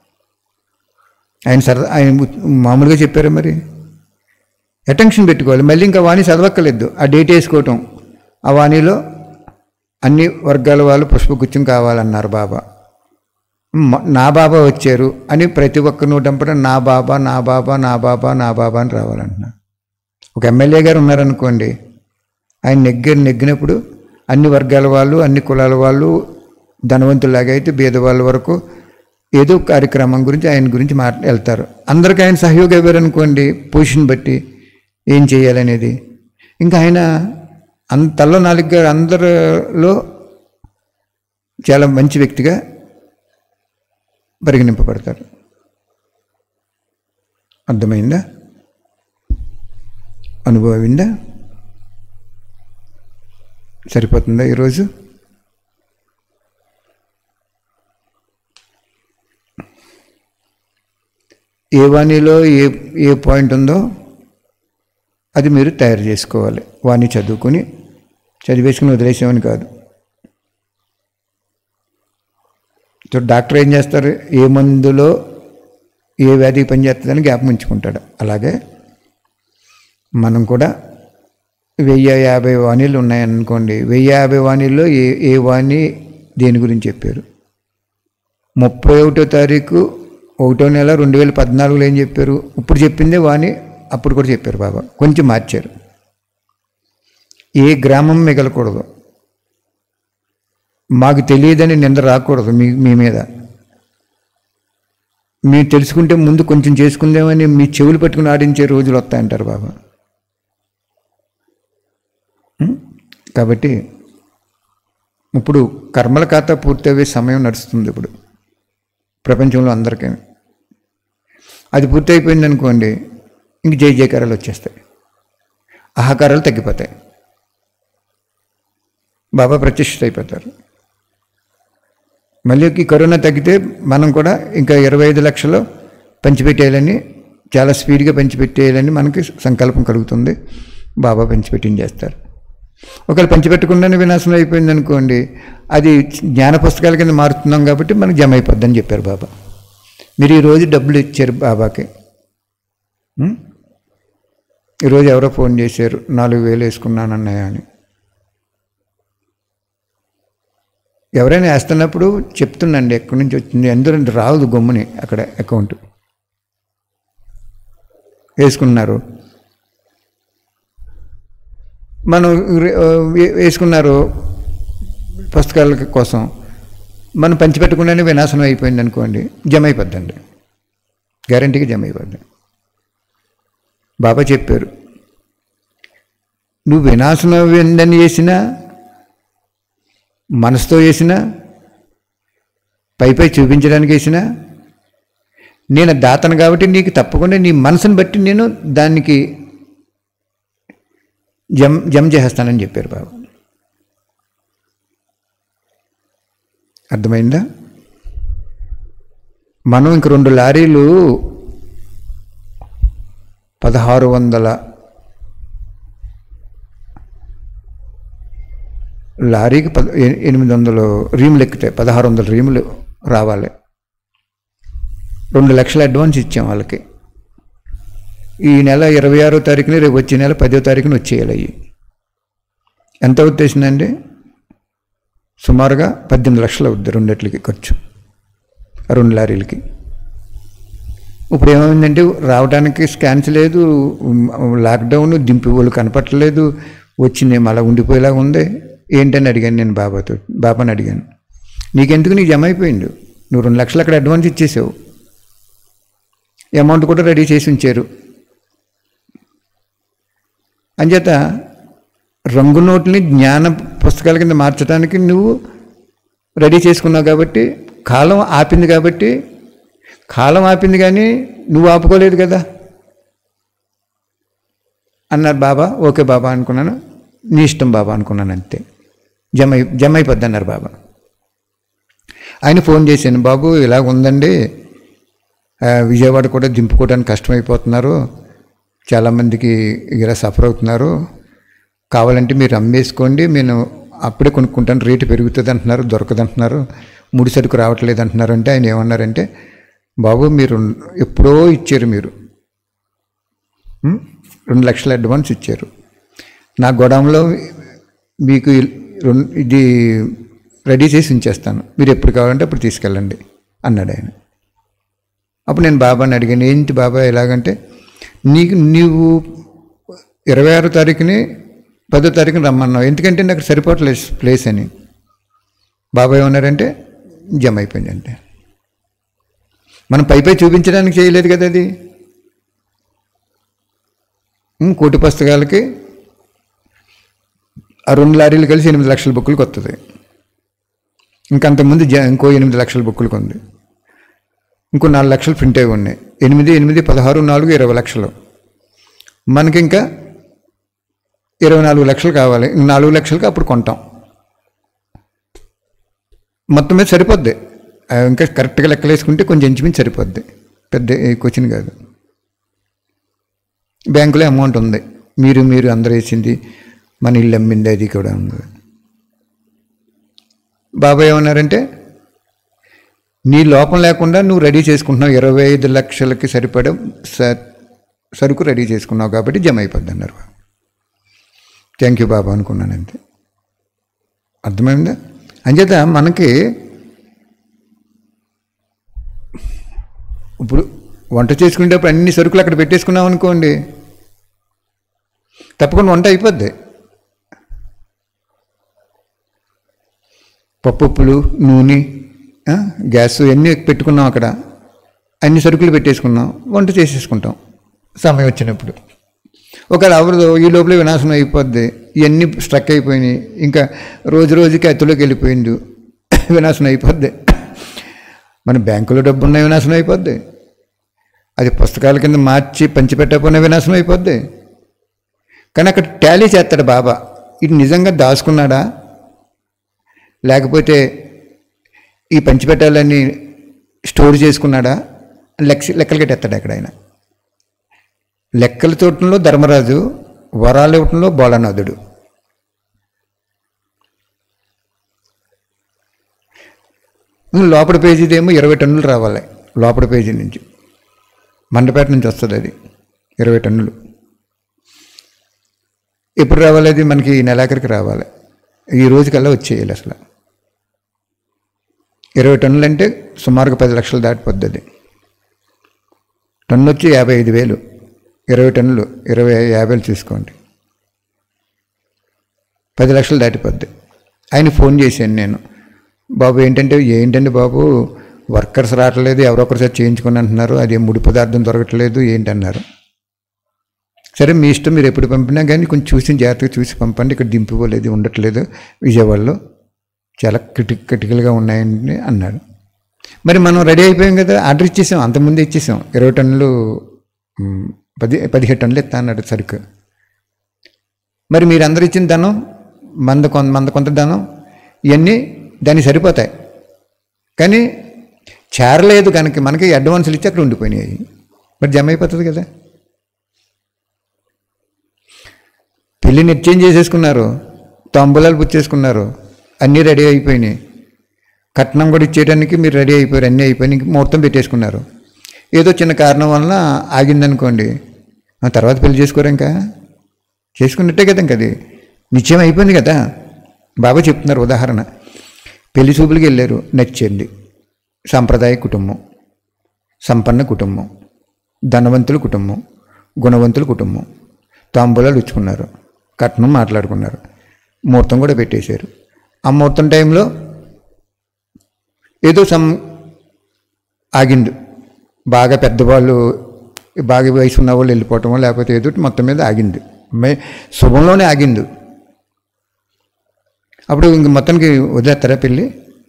ఆయన సరదా ఆయన మామూలుగా చెప్పారా మరి అటెన్షన్ పెట్టుకోవాలి మళ్ళీ ఇంకా వాణి చదవక్కర్లేదు ఆ డేట్ వేసుకోవటం ఆ వాణిలో అన్ని వర్గాల వాళ్ళు పుష్పగుచ్చం కావాలన్నారు బాబా మ- నా బాబా వచ్చారు అని ప్రతి ఒక్క నోటంపట నా బాబా నా బాబా నా బాబా నా బాబా అని రావాలంటున్నారు ఒక ఎమ్మెల్యే గారు ఉన్నారనుకోండి ఆయన నెగ్గ నెగ్గినప్పుడు అన్ని వర్గాల వాళ్ళు అన్ని కులాల వాళ్ళు ధనవంతులాగా అయితే బీదవాళ్ళ వరకు ఏదో ఒక కార్యక్రమం గురించి ఆయన గురించి మాట వెళ్తారు అందరికీ ఆయన సహయోగం ఇవ్వారనుకోండి పొజిషన్ బట్టి ఏం చేయాలనేది ఇంకా ఆయన అంత తల్లో నాలుగుగా అందరిలో చాలా మంచి వ్యక్తిగా పరిగణింపబడతారు అర్థమైందా అనుభవమైందా సరిపోతుందా ఈరోజు ఏ వాణిలో ఏ ఏ పాయింట్ ఉందో అది మీరు తయారు చేసుకోవాలి వాణి చదువుకొని చదివేసుకుని వదిలేసామని కాదు సో డాక్టర్ ఏం చేస్తారు ఏ మందులో ఏ వ్యాధికి పనిచేస్తుందని జ్ఞాపకం ఉంచుకుంటాడు అలాగే మనం కూడా వెయ్యి యాభై వాణీలు ఉన్నాయనుకోండి వెయ్యి యాభై వాణీల్లో ఏ ఏ వాణి దేని గురించి చెప్పారు ముప్పై ఒకటో తారీఖు ఒకటో నెల రెండు వేల పద్నాలుగులో ఏం చెప్పారు ఇప్పుడు చెప్పిందే వాణి అప్పుడు కూడా చెప్పారు బాబా కొంచెం మార్చారు ఏ గ్రామం మిగలకూడదు మాకు తెలియదని నింద రాకూడదు మీ మీ మీద మీరు తెలుసుకుంటే ముందు కొంచెం చేసుకుందామని మీ చెవులు పట్టుకుని ఆడించే రోజులు వస్తాయంటారు బాబా ఉం? కాబట్టి ఇప్పుడు కర్మల ఖాతా పూర్తయ్యే సమయం నడుస్తుంది ఇప్పుడు ప్రపంచంలో అందరికీ అది పూర్తయిపోయింది అనుకోండి ఇంక జై జయకారాలు వచ్చేస్తాయి అహకారాలు తగ్గిపోతాయి బాబా ప్రతిష్ఠిత అయిపోతారు మళ్ళీ ఈ కరోనా తగ్గితే మనం కూడా ఇంకా ఇరవై ఐదు లక్షలు పంచిపెట్టేయాలని చాలా స్పీడ్గా పంచిపెట్టేయాలని మనకి సంకల్పం కలుగుతుంది బాబా పంచిపెట్టించేస్తారు ఒకవేళ పంచిపెట్టకుండానే వినాశనం అయిపోయింది అనుకోండి అది జ్ఞాన పుస్తకాల కింద మారుతున్నాం కాబట్టి మనకు జమ అయిపోద్దని చెప్పారు బాబా మీరు ఈరోజు డబ్బులు ఇచ్చారు బాబాకి ఉం? ఈరోజు ఎవరో ఫోన్ చేశారు నాలుగు వేలు వేసుకున్నానన్నయ్య అని ఎవరైనా వేస్తున్నప్పుడు చెప్తుండండి ఎక్కడి నుంచి వచ్చింది ఎందుకంటే రాదు గమ్ముని అక్కడ అకౌంట్ వేసుకున్నారు మనం రే- వే- వేసుకున్నారు పుస్తకాల కోసం మనం పంచిపెట్టకుండానే వినాశనం అయిపోయింది అనుకోండి జమ అయిపోద్దండి గ్యారంటీగా జమ అయిపోద్ది బాబా చెప్పారు నువ్వు వినాశనం ఏందని చేసినా మనసుతో వేసినా పై పై చూపించడానికి వేసినా నేను దాతను కాబట్టి నీకు తప్పకుండా నీ మనసుని బట్టి నేను దానికి జమ్ జమ్ చేసేస్తానని చెప్పారు బాబు అర్థమైందా మనం ఇంక రెండు లారీలు పదహారు వందల లారీకి పద ఎ- ఎనిమిది వందలు రీములు ఎక్కుతాయి పదహారు వందల రీములు రావాలి రెండు లక్షల అడ్వాన్స్ ఇచ్చాం వాళ్ళకి ఈ నెల ఇరవై ఆరో తారీఖున రేపు వచ్చే నెల పదో తారీఖున వచ్చేయాలి అవి ఎంత ఉద్దేశండి సుమారుగా పద్దెనిమిది లక్షలు అవుద్ది రెండిట్లకి ఖర్చు ఆ రెండు లారీలకి ఇప్పుడు ఏమైందంటే రావడానికి స్కాన్స్ లేదు ఉమ్, లాక్డౌన్ దింపి వాళ్ళు కనపట్టలేదు వచ్చింది మళ్ళీ ఉండిపోయేలాగా ఉంది ఏంటని అడిగాను నేను బాబాతో బాబాని అడిగాను నీకెందుకు నీకు జమ అయిపోయింది నువ్వు రెండు లక్షలు అక్కడ అడ్వాన్స్ ఇచ్చేసావు అమౌంట్ కూడా రెడీ చేసి ఉంచారు అంచేత రంగు నోట్ని జ్ఞాన పుస్తకాల కింద మార్చడానికి నువ్వు రెడీ చేసుకున్నావు కాబట్టి కాలం ఆపింది కాబట్టి కాలం ఆపింది కానీ నువ్వు ఆపుకోలేదు కదా అన్నారు బాబా ఓకే బాబా అనుకున్నాను నీ ఇష్టం బాబా అనుకున్నాను అంతే జమ అయి- జమ అయిపోద్ది అన్నారు బాబా ఆయన ఫోన్ చేశాను బాబు ఇలాగ ఉందండి ఆ, విజయవాడ కూడా దింపుకోవడానికి కష్టమైపోతున్నారు చాలామందికి ఇలా సఫర్ అవుతున్నారు కావాలంటే మీరు అమ్మేసుకోండి నేను అప్పుడే కొనుక్కుంటాను రేటు పెరుగుతుంది అంటున్నారు దొరకదు అంటున్నారు ముడి సరుకు రావట్లేదు అంటున్నారు అంటే ఆయన ఏమన్నారంటే బాబు మీరు ఎప్పుడో ఇచ్చారు మీరు ఉం? రెండు లక్షల అడ్వాన్స్ ఇచ్చారు నా గోడౌన్లో మీకు ఇ- రెండు ఇది రెడీ చేసి ఉంచేస్తాను మీరు ఎప్పుడు కావాలంటే అప్పుడు తీసుకెళ్ళండి అన్నాడు ఆయన అప్పుడు నేను బాబాని అడిగాను ఏంటి బాబా ఎలాగంటే నీకు నీవు ఇరవై ఆరో తారీఖుని పదో తారీఖున రమ్మన్నావు ఎందుకంటే నాకు సరిపోవట్లేదు ప్లేస్ అని బాబా ఏమన్నారంటే జమ అయిపోయింది అంటే మనం పై పై చూపించడానికి చేయలేదు కదా అది ఉమ్, కోటి పుస్తకాలకి ఆ రెండు లారీలు కలిసి ఎనిమిది లక్షల బుక్కులకు వస్తుంది ఇంకంతకుముందు జ ఇంకో ఎనిమిది లక్షల బుక్కులకు ఉంది ఇంకో నాలుగు లక్షలు ప్రింట్ అయి ఉన్నాయి ఎనిమిది ఎనిమిది పదహారు నాలుగు ఇరవై లక్షలు మనకి ఇంకా ఇరవై నాలుగు లక్షలు కావాలి ఇంక నాలుగు లక్షలకి అప్పుడు కొంటాం మొత్తం మీద సరిపోద్ది ఆ, ఇంకా కరెక్ట్గా లెక్కలేసుకుంటే కొంచెం ఇంచుమించు సరిపోద్ది పెద్ద క్వశ్చన్ కాదు బ్యాంకులో అమౌంట్ ఉంది మీరు మీరు అందరూ వేసింది మన ఇల్లు అమ్మింది అది కూడా ఉంది బాబాయ్ ఏమన్నారంటే నీ లోపం లేకుండా నువ్వు రెడీ చేసుకుంటున్నావు ఇరవై ఐదు లక్షలకి సరిపడే స- సరుకు రెడీ చేసుకున్నావు కాబట్టి జమ అయిపోద్ది అన్నారు థ్యాంక్ యూ బాబా అనుకున్నాను అంతే అర్థమైందా అంచేత మనకి ఇప్పుడు వంట చేసుకునేటప్పుడు అన్ని సరుకులు అక్కడ పెట్టేసుకున్నాం అనుకోండి తప్పకుండా వంట అయిపోద్ది పప్పులు నూనె ఆ, గ్యాస్ ఇవన్నీ పెట్టుకున్నాం అక్కడ అన్ని సరుకులు పెట్టేసుకున్నాం వంట చేసేసుకుంటాం సమయం వచ్చినప్పుడు ఒకవేళ అవరదు ఈ లోపల వినాశనం అయిపోద్ది ఇవన్నీ స్ట్రక్ అయిపోయినాయి ఇంకా రోజు రోజుకి అత్తులోకి వెళ్ళిపోయింది వినాశనం అయిపోద్ది మన బ్యాంకులో డబ్బు ఉన్న వినాశనం అయిపోద్ది అది పుస్తకాల కింద మార్చి పంచిపెట్టకపోయినా వినాశనం అయిపోద్ది కానీ అక్కడ టాలీ చేస్తాడు బాబా ఇది నిజంగా దాచుకున్నాడా లేకపోతే ఈ పంచిపెట్టాలని స్టోర్ చేసుకున్నాడా లెక్క లెక్కలు కట్టేస్తాడు అక్కడ ఆయన లెక్కల తోటంలో ధర్మరాజు వరాలు ఇవ్వటంలో బోళనాథుడు లోపల పేజీదేమో ఇరవై టన్నులు రావాలి లోపల పేజీ నుంచి మండపేట నుంచి వస్తుంది అది ఇరవై టన్నులు ఎప్పుడు రావాలి అది మనకి ఈ నెలాఖరికి రావాలి ఈ రోజుకల్లా వచ్చేయాలి అసలు ఇరవై టన్నులు అంటే సుమారుగా పది లక్షలు దాటిపోద్ది అది టన్ను వచ్చి యాభై ఐదు వేలు ఇరవై టన్నులు ఇరవై యాభైలు తీసుకోండి పది లక్షలు దాటిపోద్ది ఆయన ఫోన్ చేశాను నేను బాబు ఏంటంటే ఏంటండి బాబు వర్కర్స్ రావట్లేదు ఎవరొకరు సార్ చేయించుకొని అంటున్నారు అది ముడి పదార్థం దొరకట్లేదు ఏంటన్నారు సరే మీ ఇష్టం మీరు ఎప్పుడు పంపినా కానీ కొంచెం చూసి జాగ్రత్తగా చూసి పంపండి ఇక్కడ దింపుకోలేదు ఉండట్లేదు విజయవాడలో చాలా క్రిటిక్ క్రిటికల్గా ఉన్నాయని అన్నాడు మరి మనం రెడీ అయిపోయాం కదా ఆర్డర్ ఇచ్చేసాం అంతకుముందే ఇచ్చేసాం ఇరవై టన్నులు మ్, పది పదిహేడు టన్నులు ఇస్తా అన్నాడు సరుకు మరి మీరు అందరు ఇచ్చిన ధనం మంద కొంత మంద కొంత ధనం ఇవన్నీ దానికి సరిపోతాయి కానీ చేరలేదు కనుక మనకి అడ్వాన్సులు ఇచ్చి అక్కడ ఉండిపోయినాయి మరి జమ అయిపోతుంది కదా పెళ్ళి నిశ్చయం చేసేసుకున్నారు తంబులాలు పుచ్చేసుకున్నారు అన్నీ రెడీ అయిపోయినాయి కట్నం కూడా ఇచ్చేయడానికి మీరు రెడీ అయిపోయారు అన్నీ అయిపోయి ఇంక ముహూర్తం పెట్టేసుకున్నారు ఏదో చిన్న కారణం వలన ఆగిందనుకోండి ఆ తర్వాత పెళ్లి చేసుకోరు ఇంకా చేసుకున్నట్టే కదా ఇంక అది నిశ్చయం అయిపోయింది కదా బాబా చెప్తున్నారు ఉదాహరణ పెళ్లి చూపులకి వెళ్ళారు నచ్చింది సాంప్రదాయ కుటుంబం సంపన్న కుటుంబం ధనవంతుల కుటుంబం గుణవంతుల కుటుంబం తాంబూలాలు ఇచ్చుకున్నారు కట్నం మాట్లాడుకున్నారు ముహూర్తం కూడా పెట్టేశారు ఆ ముహూర్తం టైంలో ఏదో సమ్ ఆగింది బాగా పెద్దవాళ్ళు బాగా వయసు ఉన్న వాళ్ళు వెళ్ళిపోవటం లేకపోతే ఏదో ఒకటి మొత్తం మీద ఆగింది మే శుభంలోనే ఆగింది అప్పుడు ఇంక మొత్తానికి వదిలేస్తారా పెళ్ళి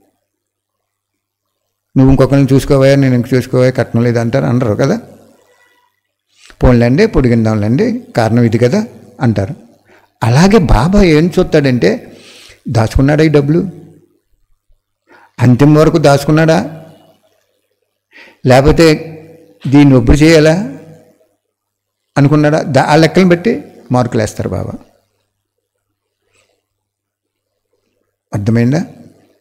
నువ్వు ఇంకొకరిని చూసుకోవా నేను ఇంక చూసుకోవా కట్నం లేదు అంటారు అనరు కదా పోన్లేండి పొడిగిందాంలేండి కారణం ఇది కదా అంటారు అలాగే బాబా ఏం చూస్తాడంటే దాచుకున్నాడా ఈ డబ్బులు అంతిమ వరకు దాచుకున్నాడా లేకపోతే దీన్ని ఒప్పుడు చేయాలా అనుకున్నాడా దా ఆ లెక్కలను బట్టి మార్కులు వేస్తారు బాబా అర్థమైందా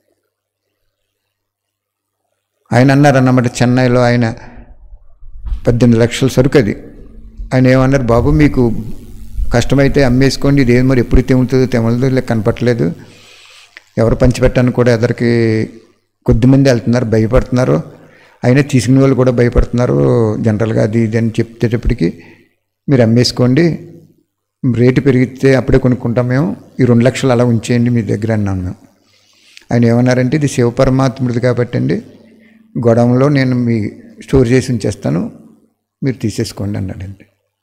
ఆయన అన్నారన్నమాట చెన్నైలో ఆయన పద్దెనిమిది లక్షల సరుకు అది ఆయన ఏమన్నారు బాబు మీకు కష్టమైతే అమ్మేసుకోండి ఇదేం మరి ఎప్పుడు తెములుతుందో తెమలదో ఇలా కనపట్లేదు ఎవరు పంచిపెట్టాను కూడా ఎదరికి కొద్దిమంది వెళ్తున్నారు భయపడుతున్నారు అయినా తీసుకునే వాళ్ళు కూడా భయపడుతున్నారు జనరల్గా అది ఇది అని చెప్తేటప్పటికి మీరు అమ్మేసుకోండి రేటు పెరిగితే అప్పుడే కొనుక్కుంటాం మేము ఈ రెండు లక్షలు అలా ఉంచేయండి మీ దగ్గర అన్నాను మేము ఆయన ఏమన్నారంటే ఇది శివపరమాత్ముడిది కాబట్టి అండి గొడవంలో నేను మీ స్టోర్ చేసి ఉంచేస్తాను మీరు తీసేసుకోండి అన్నాడండి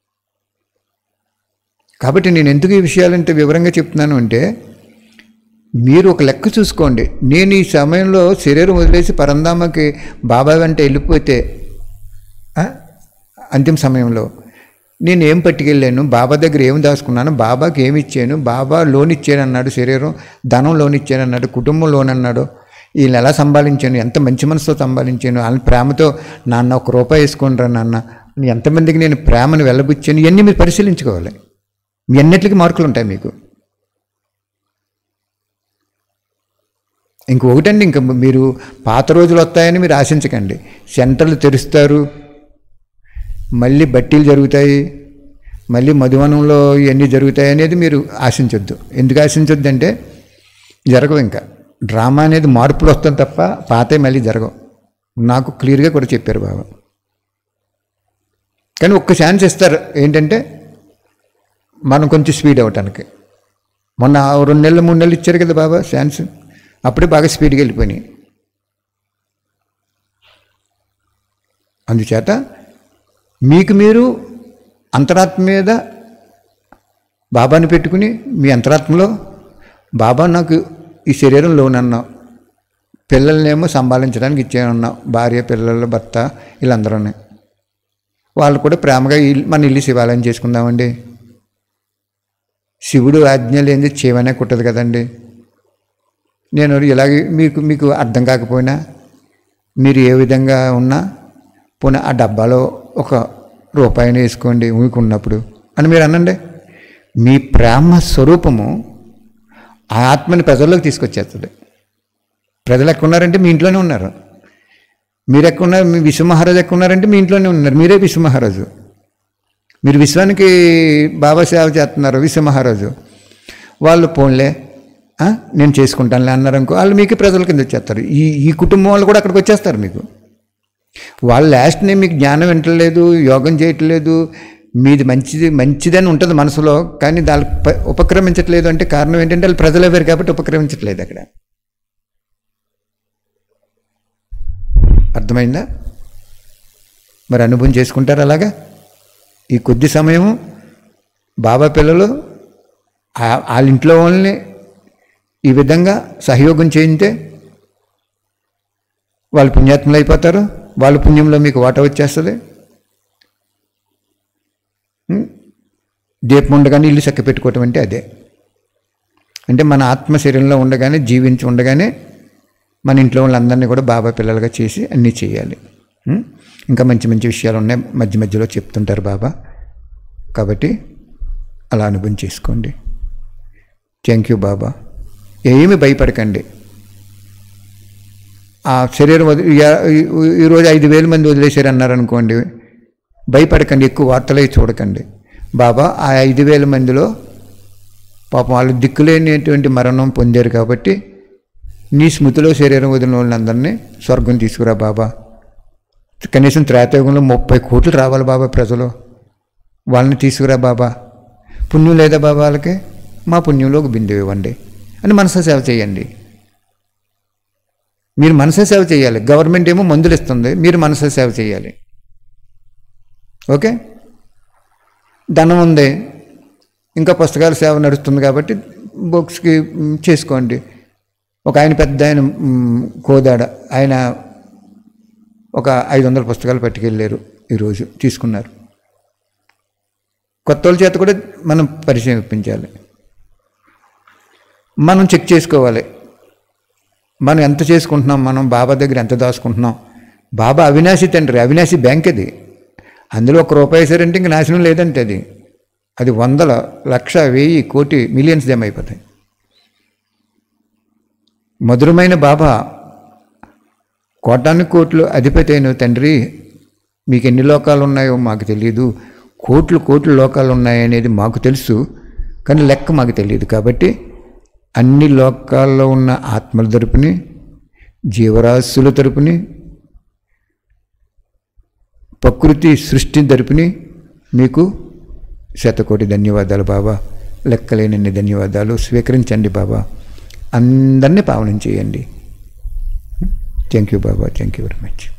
కాబట్టి నేను ఎందుకు ఈ విషయాలంటే వివరంగా చెప్తున్నాను అంటే మీరు ఒక లెక్క చూసుకోండి నేను ఈ సమయంలో శరీరం వదిలేసి పరంధామకి బాబా వెంట వెళ్ళిపోతే ఆ, అంతిమ సమయంలో నేను ఏం పట్టుకెళ్ళాను బాబా దగ్గర ఏం దాచుకున్నాను బాబాకి ఏమి ఇచ్చాను బాబా లోన్ ఇచ్చాను అన్నాడు శరీరం ధనం లోన్ ఇచ్చాను అన్నాడు కుటుంబం లోన్ అన్నాడు వీళ్ళని ఎలా సంపాదించాను ఎంత మంచి మనసుతో సంపాదించాను వాళ్ళని ప్రేమతో నాన్న ఒక రూపాయి వేసుకోండి రా నాన్న అని ఎంతమందికి నేను ప్రేమను వెళ్ళబుచ్చాను ఇవన్నీ మీరు పరిశీలించుకోవాలి మీ అన్నిటికీ మార్కులు ఉంటాయి మీకు ఇంకొకటండి ఇంక మీరు పాత రోజులు వస్తాయని మీరు ఆశించకండి సెంటర్లు తెరుస్తారు మళ్ళీ బట్టీలు జరుగుతాయి మళ్ళీ మధువనంలో ఇవన్నీ జరుగుతాయి అనేది మీరు ఆశించొద్దు ఎందుకు ఆశించొద్దు అంటే జరగవు ఇంకా డ్రామా అనేది మార్పులు వస్తుంది తప్ప పాతే మళ్ళీ జరగవు నాకు క్లియర్గా కూడా చెప్పారు బాబా కానీ ఒక్క ఛాన్స్ ఇస్తారు ఏంటంటే మనం కొంచెం స్పీడ్ అవ్వటానికి మొన్న రెండు నెలలు మూడు నెలలు ఇచ్చారు కదా బాబా ఛాన్స్ అప్పుడే బాగా స్పీడ్గా వెళ్ళిపోయినాయి అందుచేత మీకు మీరు అంతరాత్మ మీద బాబాని పెట్టుకుని మీ అంతరాత్మలో బాబా నాకు ఈ శరీరంలో ఉన్నావు పిల్లల్నేమో సంభాలించడానికి ఇచ్చేయనున్నావు భార్య పిల్లలు భర్త వీళ్ళందరూ వాళ్ళు కూడా ప్రేమగా ఇల్లు- మన ఇల్లు శివాలయం చేసుకుందామండి శివుడు ఆజ్ఞ లేనిది చేయమనే కుట్టదు కదండి నేను ఇలాగే మీకు మీకు అర్థం కాకపోయినా మీరు ఏ విధంగా ఉన్నా పోనీ ఆ డబ్బాలో ఒక రూపాయిని వేసుకోండి మీకు ఉన్నప్పుడు అని మీరు అనండి మీ ప్రేమ స్వరూపము ఆ ఆత్మని ప్రజల్లోకి తీసుకొచ్చేస్తుంది ప్రజలు ఎక్కడ ఉన్నారంటే మీ ఇంట్లోనే ఉన్నారు మీరు ఎక్కడ ఉన్నారు మీ విశ్వమహారాజు ఎక్కడ ఉన్నారంటే మీ ఇంట్లోనే ఉన్నారు మీరే విశ్వమహారాజు మీరు విశ్వానికి బాబా సేవ చేస్తున్నారు విశ్వమహారాజు వాళ్ళు పోన్లే ఆ, నేను చేసుకుంటానులే అన్నారు అనుకో వాళ్ళు మీకు ప్రజల కింద వచ్చేస్తారు ఈ ఈ కుటుంబం వాళ్ళు కూడా అక్కడికి వచ్చేస్తారు మీకు వాళ్ళు లాస్ట్నే మీకు జ్ఞానం వింటలేదు యోగం చేయట్లేదు మీది మంచిది మంచిదని ఉంటుంది మనసులో కానీ దానికి ప- ఉపక్రమించట్లేదు అంటే కారణం ఏంటంటే వాళ్ళు ప్రజలు అవ్వారు కాబట్టి ఉపక్రమించట్లేదు అక్కడ అర్థమైందా మరి అనుభవం చేసుకుంటారు అలాగా ఈ కొద్ది సమయము బాబా పిల్లలు ఆ- వాళ్ళ ఇంట్లో వాళ్ళని ఈ విధంగా సహయోగం చేయితే వాళ్ళు పుణ్యాత్ములు అయిపోతారు వాళ్ళ పుణ్యంలో మీకు వాట వచ్చేస్తుంది ఉం? దీపం ఉండగానే ఇల్లు చక్క పెట్టుకోవటం అంటే అదే అంటే మన ఆత్మ శరీరంలో ఉండగానే జీవించి ఉండగానే మన ఇంట్లో వాళ్ళందరినీ కూడా బాబా పిల్లలుగా చేసి అన్నీ చేయాలి ఉం? ఇంకా మంచి మంచి విషయాలు ఉన్నాయి మధ్య మధ్యలో చెప్తుంటారు బాబా కాబట్టి అలా అనుభవం చేసుకోండి థ్యాంక్ యూ బాబా ఏమి భయపడకండి ఆ శరీరం వదిలి ఈ- ఈ- ఈరోజు ఐదు వేల మంది వదిలేశారు అన్నారు అనుకోండి భయపడకండి ఎక్కువ వార్తలే చూడకండి బాబా ఆ ఐదు వేల మందిలో పాపం వాళ్ళు దిక్కులేనిటువంటి మరణం పొందారు కాబట్టి నీ స్మృతిలో శరీరం వదిలిన వాళ్ళందరినీ స్వర్గం తీసుకురా బాబా కనీసం త్రేతయుగంలో ముప్పై కోట్లు రావాలి బాబా ప్రజలు వాళ్ళని తీసుకురా బాబా పుణ్యం లేదా బాబా వాళ్ళకి మా పుణ్యంలో ఒక బిందువు ఇవ్వండి అని మనస సేవ చేయండి మీరు మనస సేవ చేయాలి గవర్నమెంట్ ఏమో మందులు ఇస్తుంది మీరు మనస సేవ చేయాలి ఓకే ధనం ఉంది ఇంకా పుస్తకాల సేవ నడుస్తుంది కాబట్టి బుక్స్కి మ్, చేసుకోండి ఒక ఆయన పెద్ద ఆయన మ్, కోదాడ ఆయన ఒక ఐదు వందల పుస్తకాలు పట్టుకెళ్ళారు ఈరోజు తీసుకున్నారు కొత్త వాళ్ళ చేత కూడా మనం పరిచయం ఇప్పించాలి మనం చెక్ చేసుకోవాలి మనం ఎంత చేసుకుంటున్నాం మనం బాబా దగ్గర ఎంత దాచుకుంటున్నాం బాబా అవినాశి తండ్రి అవినాశి బ్యాంక్ అది అందులో ఒక రూపాయి వేసారంటే ఇంక నాశనం లేదంటే అది అది వందల లక్ష వెయ్యి కోటి మిలియన్స్ జమ అయిపోతాయి మధురమైన బాబా కోటాను కోట్లు అధిపతి అయిన తండ్రి మీకు ఎన్ని లోకాలు ఉన్నాయో మాకు తెలియదు కోట్లు కోట్లు లోకాలు ఉన్నాయనేది మాకు తెలుసు కానీ లెక్క మాకు తెలియదు కాబట్టి అన్ని లోకాల్లో ఉన్న ఆత్మల తరపుని జీవరాశుల తరపుని ప్రకృతి సృష్టి తరపుని మీకు శతకోటి ధన్యవాదాలు బాబా లెక్కలేనన్ని ధన్యవాదాలు స్వీకరించండి బాబా అందరినీ పావనం చేయండి thank you Baba thank you very much